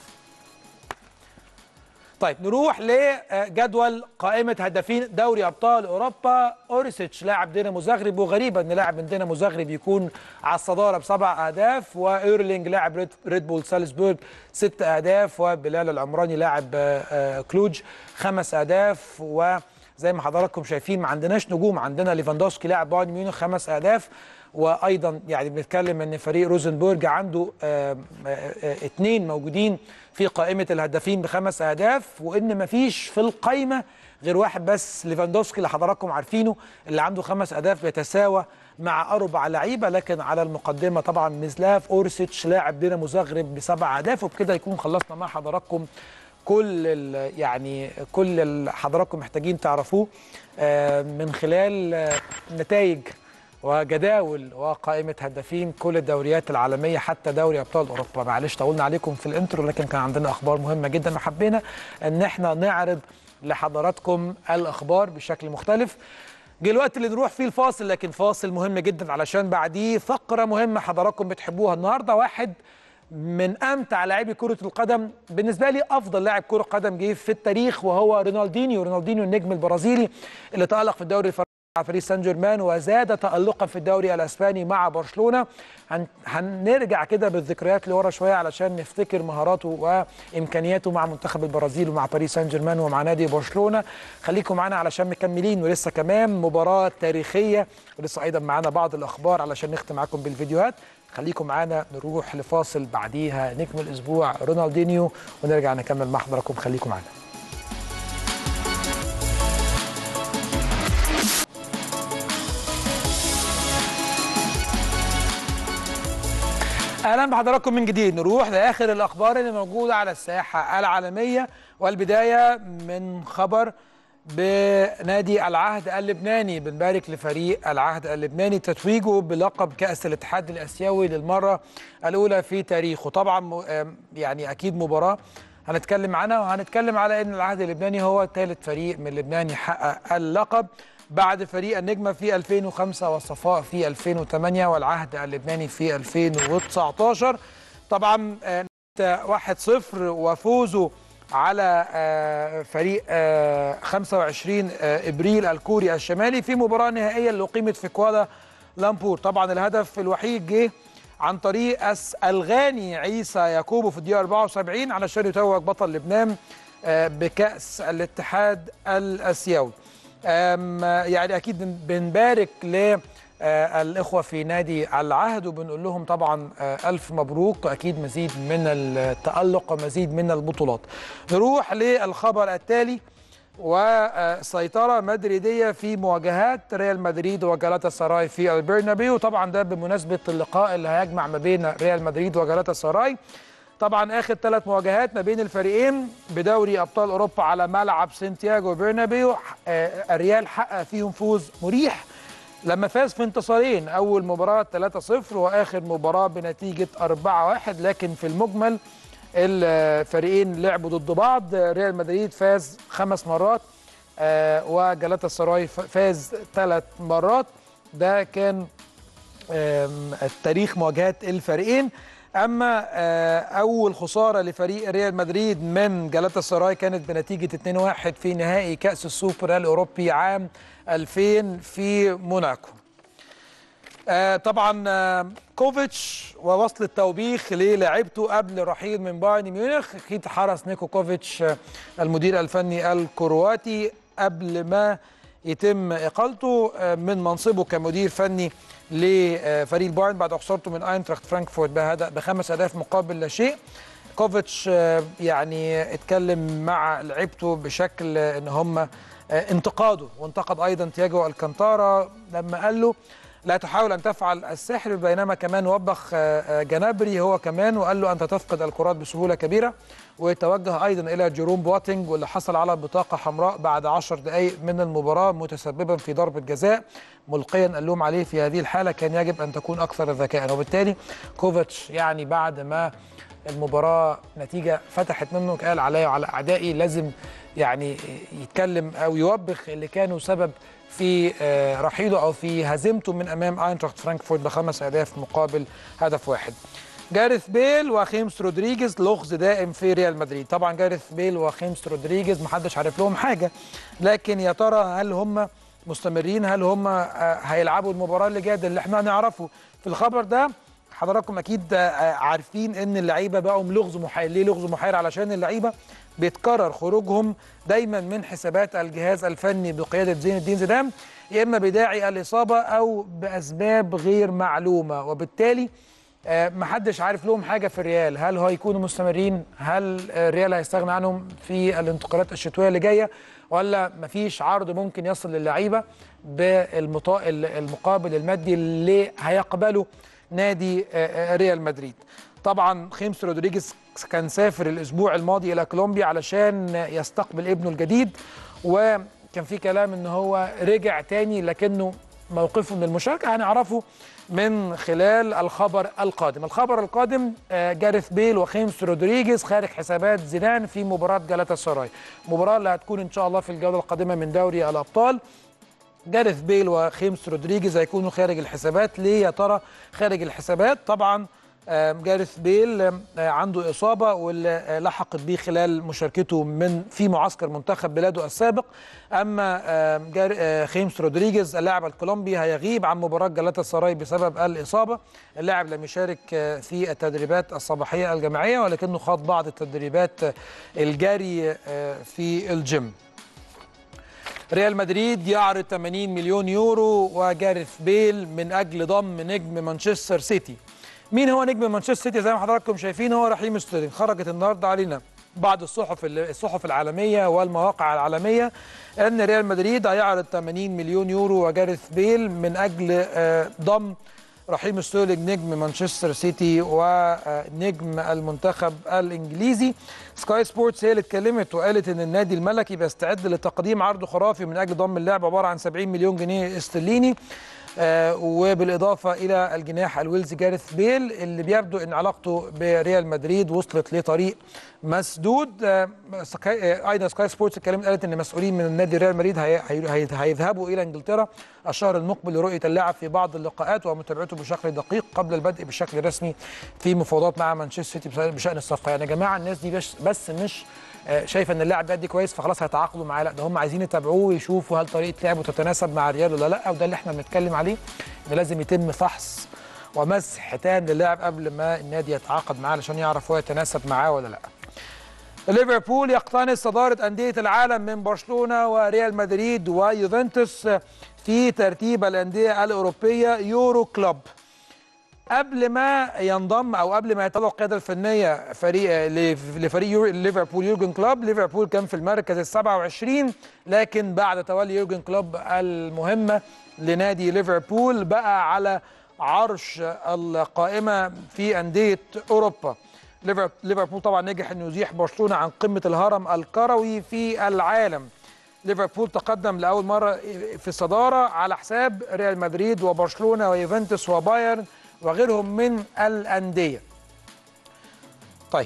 طيب نروح لجدول قائمة هدافين دوري أبطال أوروبا أوريسيتش لاعب دينامو زغرب وغريبة إن لاعب من دينامو زغرب يكون على الصدارة بسبع أهداف وإيرلينج لاعب ريد بول سالزبورغ ست أهداف وبلال العمراني لاعب كلوج خمس أهداف وزي ما حضراتكم شايفين ما عندناش نجوم عندنا ليفاندوسكي لاعب بايرن ميونخ خمس أهداف وايضا يعني بنتكلم ان فريق روزنبورج عنده اثنين موجودين في قائمه الهدافين بخمس اهداف وان مفيش في القائمه غير واحد بس ليفاندوفسكي اللي حضراتكم عارفينه اللي عنده خمس اهداف بيتساوى مع اربع لعيبه لكن على المقدمه طبعا ميزلاف اورسيتش لاعب دينامو زغرب بسبع اهداف وبكده يكون خلصنا مع حضراتكم كل يعني كل اللي حضراتكم محتاجين تعرفوه من خلال نتائج وجداول وقائمه هدافين كل الدوريات العالميه حتى دوري ابطال اوروبا معلش طولنا عليكم في الانترو لكن كان عندنا اخبار مهمه جدا وحبينا ان احنا نعرض لحضراتكم الاخبار بشكل مختلف جه الوقت اللي نروح فيه الفاصل لكن فاصل مهم جدا علشان بعديه فقره مهمه حضراتكم بتحبوها النهارده واحد من امتع لاعبي كره القدم بالنسبه لي افضل لاعب كره قدم جه في التاريخ وهو رونالدينيو رونالدينيو النجم البرازيلي اللي تالق في الدوري الفرنسي مع باريس سان جيرمان وزاد تألقا في الدوري الاسباني مع برشلونه هن... هنرجع كده بالذكريات لورا شويه علشان نفتكر مهاراته وامكانياته مع منتخب البرازيل ومع باريس سان جيرمان ومع نادي برشلونه خليكم معانا علشان مكملين ولسه كمان مباراه تاريخيه ولسه ايضا معانا بعض الاخبار علشان نختم معاكم بالفيديوهات خليكم معانا نروح لفاصل بعديها نجم الاسبوع رونالدينيو ونرجع نكمل مع حضراتكم خليكم معانا اهلا بحضراتكم من جديد نروح لاخر الاخبار اللي موجوده على الساحه العالميه والبدايه من خبر بنادي العهد اللبناني بنبارك لفريق العهد اللبناني تتويجه بلقب كاس الاتحاد الاسيوي للمره الاولى في تاريخه طبعا يعني اكيد مباراه هنتكلم عنها وهنتكلم على ان العهد اللبناني هو ثالث فريق من لبنان يحقق اللقب بعد فريق النجمة في 2005 والصفاء في 2008 والعهد اللبناني في 2019 طبعا 1-0 وفوزه على فريق 25 ابريل الكوري الشمالي في مباراة نهائية اللي أقيمت في كوالا لامبور طبعا الهدف الوحيد جه عن طريق الغاني عيسى يعقوبو في الدقيقة 74 علشان يتوج بطل لبنان بكأس الاتحاد الآسيوي يعني اكيد بنبارك للاخوه في نادي العهد وبنقول لهم طبعا الف مبروك واكيد مزيد من التالق ومزيد من البطولات نروح للخبر التالي وسيطره مدريديه في مواجهات ريال مدريد وجالاتا سراي في البرنابيو طبعا ده بمناسبه اللقاء اللي هيجمع ما بين ريال مدريد وجالاتا سراي طبعا اخر ثلاث مواجهات ما بين الفريقين بدوري ابطال اوروبا على ملعب سانتياغو برنابيو الريال حقق فيهم فوز مريح لما فاز في انتصارين اول مباراه 3-0 واخر مباراه بنتيجه 4-1 لكن في المجمل الفريقين لعبوا ضد بعض ريال مدريد فاز خمس مرات وجلاتا سراي فاز ثلاث مرات ده كان التاريخ مواجهات الفريقين اما اول خساره لفريق ريال مدريد من جالاتا سراي كانت بنتيجه 2-1 في نهائي كاس السوبر الاوروبي عام 2000 في موناكو طبعا كوفيتش ووصل التوبيخ للاعيبته قبل رحيل من بايرن ميونخ اكيد حرص نيكو كوفيتش المدير الفني الكرواتي قبل ما يتم اقالته من منصبه كمدير فني لفريق بايرن بعد خسارته من اينتراخت فرانكفورت بخمس اهداف مقابل لا شيء كوفيتش يعني اتكلم مع لعيبته بشكل ان هم انتقاده وانتقد ايضا تياجو الكانتارا لما قال له لا تحاول ان تفعل السحر بينما كمان وبخ جنابري هو كمان وقال له انت تفقد الكرات بسهوله كبيره وتوجه ايضا الى جيروم بواتينج واللي حصل على بطاقه حمراء بعد 10 دقائق من المباراه متسببا في ضربه جزاء ملقيا اللوم عليه في هذه الحاله كان يجب ان تكون اكثر ذكاء وبالتالي كوفيتش يعني بعد ما المباراه نتيجه فتحت منه قال عليا وعلى اعدائي لازم يعني يتكلم او يوبخ اللي كانوا سبب في رحيله او في هزيمته من امام اينتراخت فرانكفورت بخمس اهداف مقابل هدف واحد. جاريث بيل وخيمس رودريجيز لغز دائم في ريال مدريد، طبعا جاريث بيل وخيمس رودريجيز محدش عارف لهم حاجه لكن يا ترى هل هم مستمرين هل هم هيلعبوا المباراه اللي جايه اللي احنا هنعرفه في الخبر ده حضراتكم اكيد عارفين ان اللعيبه بقوا لغز محير ليه لغز محير علشان اللعيبه بيتكرر خروجهم دايما من حسابات الجهاز الفني بقياده زين الدين زيدان يا اما بداعي الاصابه او باسباب غير معلومه وبالتالي محدش عارف لهم حاجه في الريال هل هيكونوا مستمرين هل الريال هيستغنى عنهم في الانتقالات الشتويه اللي جايه ولا مفيش عرض ممكن يصل للعيبه بالمقابل المادي اللي هيقبله نادي ريال مدريد طبعا خيمس رودريجيز كان سافر الاسبوع الماضي الى كولومبيا علشان يستقبل ابنه الجديد وكان في كلام ان هو رجع تاني لكنه موقفه من المشاركه هنعرفه من خلال الخبر القادم الخبر القادم جاريث بيل وخيمس رودريجيز خارج حسابات زيدان في مباراه جالاتا سراي مباراه اللي هتكون ان شاء الله في الجوله القادمه من دوري الابطال جاريث بيل وخيمس رودريجيز هيكونوا خارج الحسابات ليه يا ترى خارج الحسابات طبعا جاريث بيل عنده اصابه واللي لحقت بيه خلال مشاركته من في معسكر منتخب بلاده السابق اما خيمس رودريجيز اللاعب الكولومبي هيغيب عن مباراه جلاتا سراي بسبب الاصابه اللاعب لم يشارك في التدريبات الصباحيه الجماعيه ولكنه خاض بعض التدريبات الجري في الجيم ريال مدريد يعرض 80 مليون يورو وجاريث بيل من اجل ضم نجم مانشستر سيتي مين هو نجم مانشستر سيتي زي ما حضراتكم شايفين هو رحيم ستيرلينج خرجت النهارده علينا بعض الصحف الصحف العالميه والمواقع العالميه ان ريال مدريد هيعرض 80 مليون يورو وجاريث بيل من اجل ضم رحيم ستيرلينج نجم مانشستر سيتي ونجم المنتخب الانجليزي سكاي سبورتس هي اللي اتكلمت وقالت ان النادي الملكي بيستعد لتقديم عرض خرافي من اجل ضم اللاعب عباره عن 70 مليون جنيه استرليني آه وبالاضافه الى الجناح الويلزي جاريث بيل اللي بيبدو ان علاقته بريال مدريد وصلت لطريق مسدود آه سكاي آه ايضا سكاي سبورتس اتكلمت قالت ان مسؤولين من النادي ريال مدريد هي هي هيذهبوا الى انجلترا الشهر المقبل لرؤيه اللاعب في بعض اللقاءات ومتابعته بشكل دقيق قبل البدء بشكل رسمي في مفاوضات مع مانشستر سيتي بشان الصفقه يعني يا جماعه الناس دي بس, بس مش شايفه ان اللاعب بيأدي كويس فخلاص هيتعاقدوا معاه لا ده هم عايزين يتابعوه ويشوفوا هل طريقه لعبه تتناسب مع الريال ولا لا وده اللي احنا بنتكلم عليه ان لازم يتم فحص ومسح تام للاعب قبل ما النادي يتعاقد معاه علشان يعرف هو يتناسب معاه ولا لا ليفربول يقتنص صداره انديه العالم من برشلونه وريال مدريد ويوفنتوس في ترتيب الانديه الاوروبيه يورو كلوب قبل ما ينضم او قبل ما يتولى القياده الفنيه فريق لفريق ليفربول يورجن كلوب ليفربول كان في المركز ال 27 لكن بعد تولي يورجن كلوب المهمه لنادي ليفربول بقى على عرش القائمه في انديه اوروبا ليفربول طبعا نجح انه يزيح برشلونه عن قمه الهرم الكروي في العالم ليفربول تقدم لاول مره في الصداره على حساب ريال مدريد وبرشلونه ويوفنتوس وبايرن وغيرهم من الأندية طيب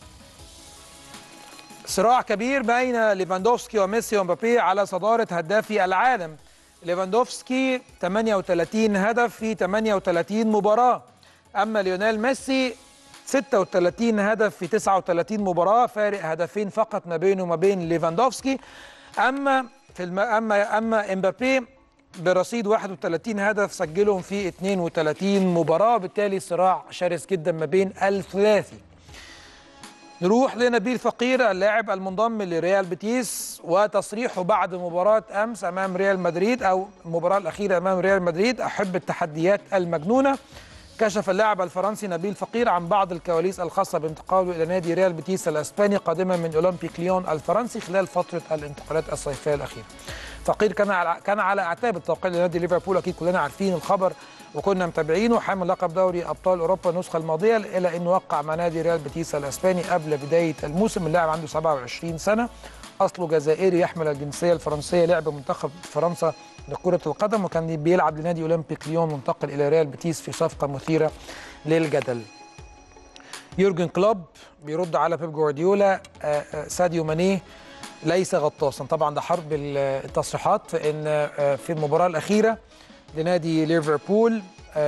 صراع كبير بين ليفاندوفسكي وميسي ومبابي على صدارة هدافي العالم ليفاندوفسكي 38 هدف في 38 مباراة أما ليونيل ميسي 36 هدف في 39 مباراة فارق هدفين فقط ما بينه وما بين ليفاندوفسكي أما في الم... أما أما امبابي برصيد 31 هدف سجلهم في 32 مباراة بالتالي صراع شرس جدا ما بين الثلاثي نروح لنبيل فقير اللاعب المنضم لريال بيتيس وتصريحه بعد مباراة أمس أمام ريال مدريد أو المباراة الأخيرة أمام ريال مدريد أحب التحديات المجنونة كشف اللاعب الفرنسي نبيل فقير عن بعض الكواليس الخاصة بانتقاله إلى نادي ريال بيتيس الأسباني قادما من أولمبيك ليون الفرنسي خلال فترة الانتقالات الصيفية الأخيرة فقير كان على كان على اعتاب التوقيع لنادي ليفربول اكيد كلنا عارفين الخبر وكنا متابعينه حامل لقب دوري ابطال اوروبا النسخه الماضيه الى انه وقع مع نادي ريال بيتيس الاسباني قبل بدايه الموسم اللاعب عنده 27 سنه اصله جزائري يحمل الجنسيه الفرنسيه لعب منتخب فرنسا لكره القدم وكان بيلعب لنادي اولمبيك ليون منتقل الى ريال بيتيس في صفقه مثيره للجدل يورجن كلوب بيرد على بيب جوارديولا ساديو ماني ليس غطاسا طبعا ده حرب التصريحات ان في المباراه الاخيره لنادي ليفربول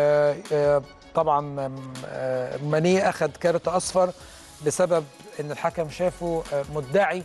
طبعا ماني اخذ كارت اصفر بسبب ان الحكم شافه مدعي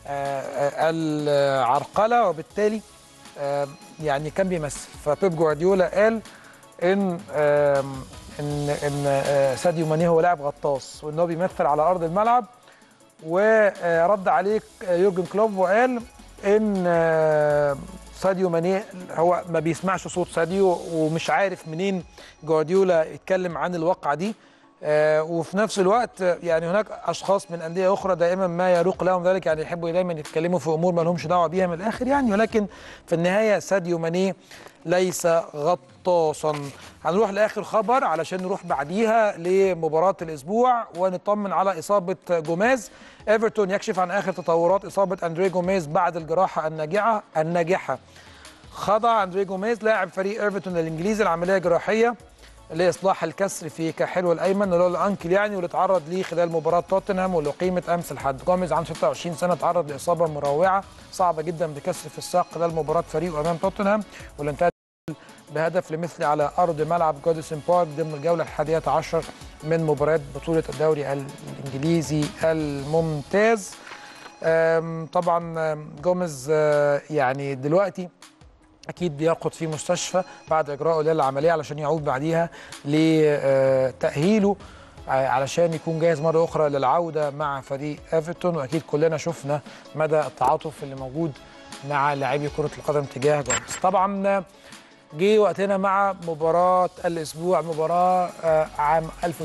العرقله وبالتالي يعني كان بيمثل فبيب جوارديولا قال ان ان ان ساديو ماني هو لاعب غطاس وان هو بيمثل على ارض الملعب ورد عليه يورجن كلوب وقال ان ساديو ماني هو ما بيسمعش صوت ساديو ومش عارف منين جوارديولا يتكلم عن الواقعه دي وفي نفس الوقت يعني هناك اشخاص من انديه اخرى دائما ما يروق لهم ذلك يعني يحبوا دايما يتكلموا في امور ما لهمش دعوه بيها من الاخر يعني ولكن في النهايه ساديو ماني ليس غطاسا هنروح لاخر خبر علشان نروح بعديها لمباراه الاسبوع ونطمن على اصابه جوميز ايفرتون يكشف عن اخر تطورات اصابه اندري جوميز بعد الجراحه الناجعه الناجحه خضع اندري جوميز لاعب فريق ايفرتون الانجليزي العمليه جراحيه لاصلاح الكسر في كاحله الايمن اللي هو الانكل يعني واللي اتعرض ليه خلال مباراه توتنهام واللي اقيمت امس الحد جوميز عنده 26 سنه تعرض لاصابه مروعه صعبه جدا بكسر في الساق خلال مباراه فريقه امام توتنهام واللي انتهت بهدف لمثل على ارض ملعب جوديسون بارك ضمن الجوله الحادية عشر من مباريات بطوله الدوري الانجليزي الممتاز آم، طبعا آم، جوميز آه، يعني دلوقتي اكيد بيرقد في مستشفى بعد اجراء للعمليه علشان يعود بعديها لتاهيله علشان يكون جاهز مره اخرى للعوده مع فريق ايفرتون واكيد كلنا شفنا مدى التعاطف اللي موجود مع لاعبي كره القدم تجاه جوميز طبعا جه وقتنا مع مباراة الأسبوع مباراة آه، عام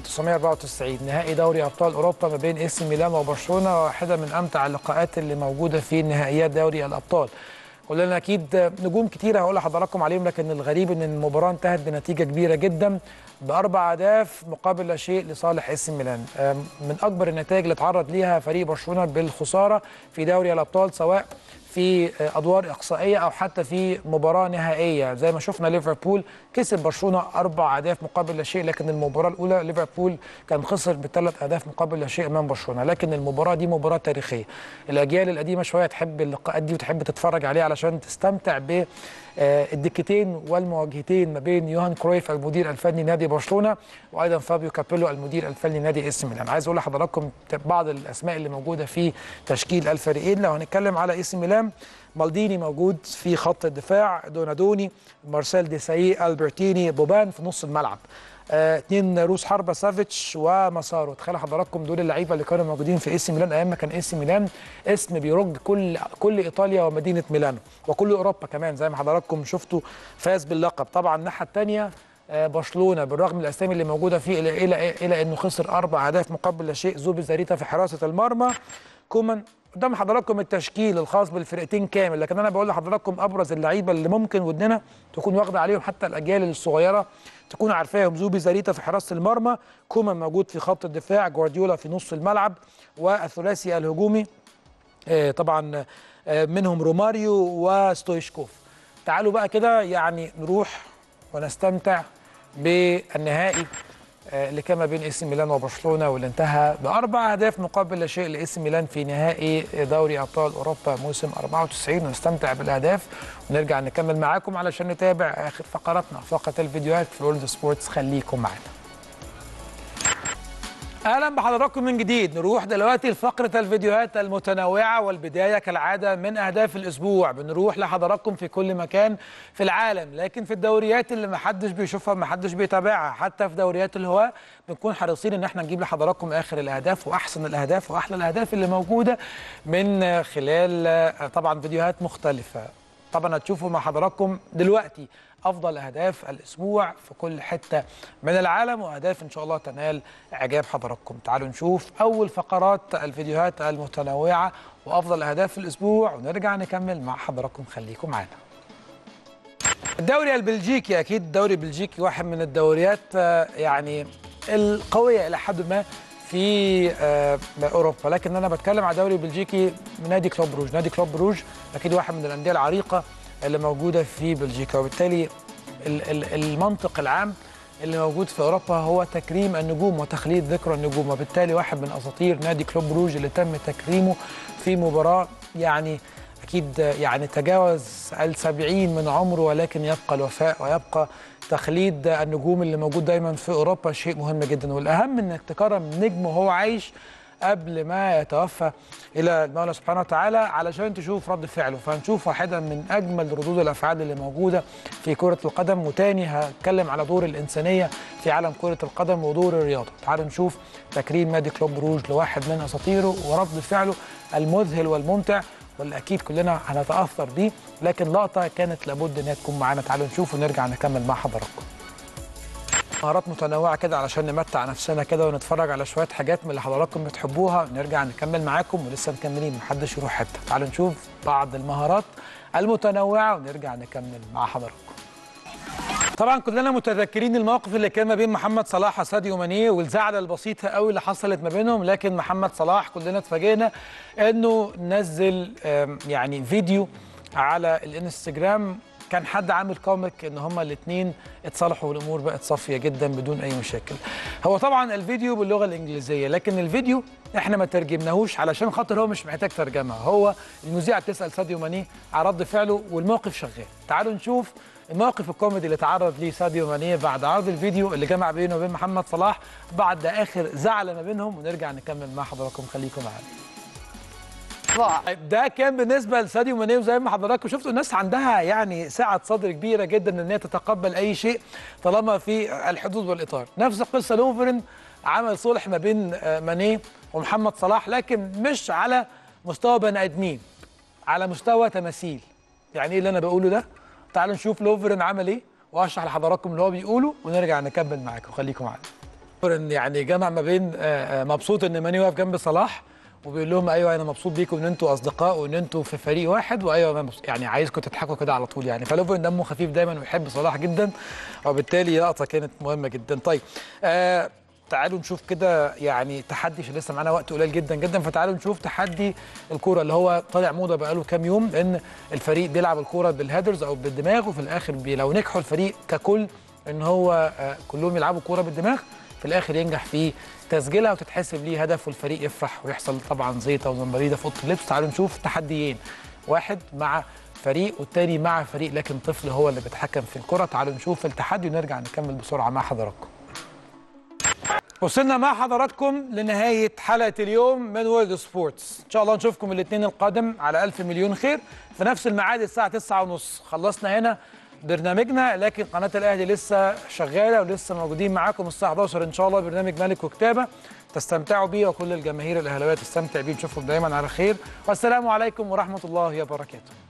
1994 نهائي دوري أبطال أوروبا ما بين إس ميلان وبرشلونة واحدة من أمتع اللقاءات اللي موجودة في نهائيات دوري الأبطال كلنا أكيد نجوم كتير هقول لحضراتكم عليهم لكن الغريب إن المباراة انتهت بنتيجة كبيرة جدا بأربع أهداف مقابل لا شيء لصالح إس ميلان آم، من أكبر النتائج اللي اتعرض ليها فريق برشلونة بالخسارة في دوري الأبطال سواء في ادوار اقصائيه او حتى في مباراه نهائيه زي ما شفنا ليفربول كسب برشلونه اربع اهداف مقابل لا شيء لكن المباراه الاولى ليفربول كان خسر بثلاث اهداف مقابل لا شيء امام برشلونه لكن المباراه دي مباراه تاريخيه الاجيال القديمه شويه تحب اللقاءات دي وتحب تتفرج عليها علشان تستمتع ب آه، الدكتين والمواجهتين ما بين يوهان كرويف المدير الفني نادي برشلونه وايضا فابيو كابيلو المدير الفني نادي اس ميلان عايز اقول لحضراتكم بعض الاسماء اللي موجوده في تشكيل الفريقين لو هنتكلم على اس ميلان مالديني موجود في خط الدفاع دونادوني مارسيل ديساي البرتيني بوبان في نص الملعب آه، اتنين روس حربة سافيتش ومسارو تخيلوا حضراتكم دول اللعيبه اللي كانوا موجودين في اي ميلان ايام ما كان اي ميلان اسم بيرج كل كل ايطاليا ومدينه ميلانو وكل اوروبا كمان زي ما حضراتكم شفتوا فاز باللقب طبعا الناحيه الثانيه برشلونه بالرغم من الاسامي اللي موجوده فيه الى الى الى انه خسر اربع اهداف مقابل لا شيء زوبي زاريتا في حراسه المرمى كومان قدام حضراتكم التشكيل الخاص بالفرقتين كامل لكن انا بقول لحضراتكم ابرز اللعيبه اللي ممكن ودننا تكون واخده عليهم حتى الاجيال الصغيره تكون عارفاهم زوبي زاريتا في حراسه المرمى كومان موجود في خط الدفاع جوارديولا في نص الملعب والثلاثي الهجومي آه، طبعا آه، منهم روماريو وستويشكوف تعالوا بقى كده يعني نروح ونستمتع بالنهائي آه، اللي كان ما بين اس ميلان وبرشلونه واللي انتهى باربع اهداف مقابل لا شيء لاس ميلان في نهائي دوري ابطال اوروبا موسم 94 ونستمتع بالاهداف ونرجع نكمل معاكم علشان نتابع اخر فقراتنا فقره الفيديوهات في وورلد سبورتس خليكم معانا اهلا بحضراتكم من جديد نروح دلوقتي لفقره الفيديوهات المتنوعه والبدايه كالعاده من اهداف الاسبوع بنروح لحضراتكم في كل مكان في العالم لكن في الدوريات اللي ما حدش بيشوفها ما حدش بيتابعها حتى في دوريات الهواء بنكون حريصين ان احنا نجيب لحضراتكم اخر الاهداف واحسن الاهداف واحلى الاهداف اللي موجوده من خلال آه، طبعا فيديوهات مختلفه طبعا هتشوفوا مع حضراتكم دلوقتي افضل اهداف الاسبوع في كل حته من العالم واهداف ان شاء الله تنال اعجاب حضراتكم تعالوا نشوف اول فقرات الفيديوهات المتنوعه وافضل اهداف الاسبوع ونرجع نكمل مع حضراتكم خليكم معانا الدوري البلجيكي اكيد الدوري البلجيكي واحد من الدوريات آه، يعني القويه الى حد ما في آه، اوروبا لكن انا بتكلم على الدوري البلجيكي من نادي كلوب روج نادي كلوب روج اكيد واحد من الانديه العريقه اللي موجوده في بلجيكا وبالتالي ال- ال- المنطق العام اللي موجود في اوروبا هو تكريم النجوم وتخليد ذكرى النجوم وبالتالي واحد من اساطير نادي كلوب روج اللي تم تكريمه في مباراه يعني اكيد يعني تجاوز السبعين من عمره ولكن يبقى الوفاء ويبقى تخليد النجوم اللي موجود دايما في اوروبا شيء مهم جدا والاهم انك تكرم نجم وهو عايش قبل ما يتوفى الى المولى سبحانه وتعالى علشان تشوف رد فعله فهنشوف واحده من اجمل ردود الافعال اللي موجوده في كره القدم وتاني هتكلم على دور الانسانيه في عالم كره القدم ودور الرياضه تعالوا نشوف تكريم نادي كلوب روج لواحد من اساطيره ورد فعله المذهل والممتع واللي اكيد كلنا هنتاثر بيه لكن لقطه كانت لابد انها تكون معانا تعالوا نشوف ونرجع نكمل مع حضراتكم مهارات متنوعه كده علشان نمتع نفسنا كده ونتفرج على شويه حاجات من اللي حضراتكم بتحبوها نرجع نكمل معاكم ولسه مكملين محدش يروح حته تعالوا نشوف بعض المهارات المتنوعه ونرجع نكمل مع حضراتكم طبعا كلنا متذكرين الموقف اللي كان ما بين محمد صلاح وساديو ماني والزعله البسيطه قوي اللي حصلت ما بينهم لكن محمد صلاح كلنا اتفاجئنا انه نزل آم، يعني فيديو على الانستجرام كان حد عامل كوميك ان هما الاثنين اتصالحوا والامور بقت صافيه جدا بدون اي مشاكل. هو طبعا الفيديو باللغه الانجليزيه لكن الفيديو احنا ما ترجمناهوش علشان خاطر هو مش محتاج ترجمه، هو المذيعه بتسال ساديو ماني على رد فعله والموقف شغال. تعالوا نشوف الموقف الكوميدي اللي تعرض ليه ساديو ماني بعد عرض الفيديو اللي جمع بينه وبين محمد صلاح بعد اخر زعل ما بينهم ونرجع نكمل مع حضراتكم خليكم معانا طيب ده كان بالنسبه لساديو ماني وزي ما حضراتكم شفتوا الناس عندها يعني سعه صدر كبيره جدا ان هي تتقبل اي شيء طالما في الحدود والاطار نفس القصه لوفرن عمل صلح ما بين آه، ماني ومحمد صلاح لكن مش على مستوى بني ادمين على مستوى تماثيل يعني ايه اللي انا بقوله ده تعالوا نشوف لوفرن عمل ايه واشرح لحضراتكم اللي هو بيقوله ونرجع نكمل معاكم خليكم معانا لوفرن يعني جمع ما بين آه، آه، مبسوط ان ماني واقف جنب صلاح وبيقول لهم ايوه انا مبسوط بيكم ان انتوا اصدقاء وان انتوا في فريق واحد وايوه أنا مبسوط يعني عايزكم تضحكوا كده على طول يعني فلوفرن دمه خفيف دايما ويحب صلاح جدا وبالتالي لقطه كانت مهمه جدا طيب آه تعالوا نشوف كده يعني تحدي عشان لسه معانا وقت قليل جدا جدا فتعالوا نشوف تحدي الكوره اللي هو طالع موضه بقاله كام يوم لان الفريق بيلعب الكوره بالهيدرز او بالدماغ وفي الاخر بي لو نجحوا الفريق ككل ان هو آه كلهم يلعبوا كوره بالدماغ في الاخر ينجح في تسجيلها وتتحسب ليه هدف والفريق يفرح ويحصل طبعا زيطه وزمبريده في اوضه اللبس تعالوا نشوف تحديين واحد مع فريق والتاني مع فريق لكن طفل هو اللي بيتحكم في الكره تعالوا نشوف التحدي ونرجع نكمل بسرعه مع حضراتكم وصلنا مع حضراتكم لنهاية حلقة اليوم من وورلد سبورتس إن شاء الله نشوفكم الاثنين القادم على ألف مليون خير في نفس الميعاد الساعة 9:30 خلصنا هنا برنامجنا لكن قناة الأهلي لسه شغالة ولسه موجودين معاكم الساعة 11 إن شاء الله برنامج ملك وكتابة تستمتعوا بيه وكل الجماهير الأهلاوية تستمتع بيه نشوفكم دايما على خير والسلام عليكم ورحمة الله وبركاته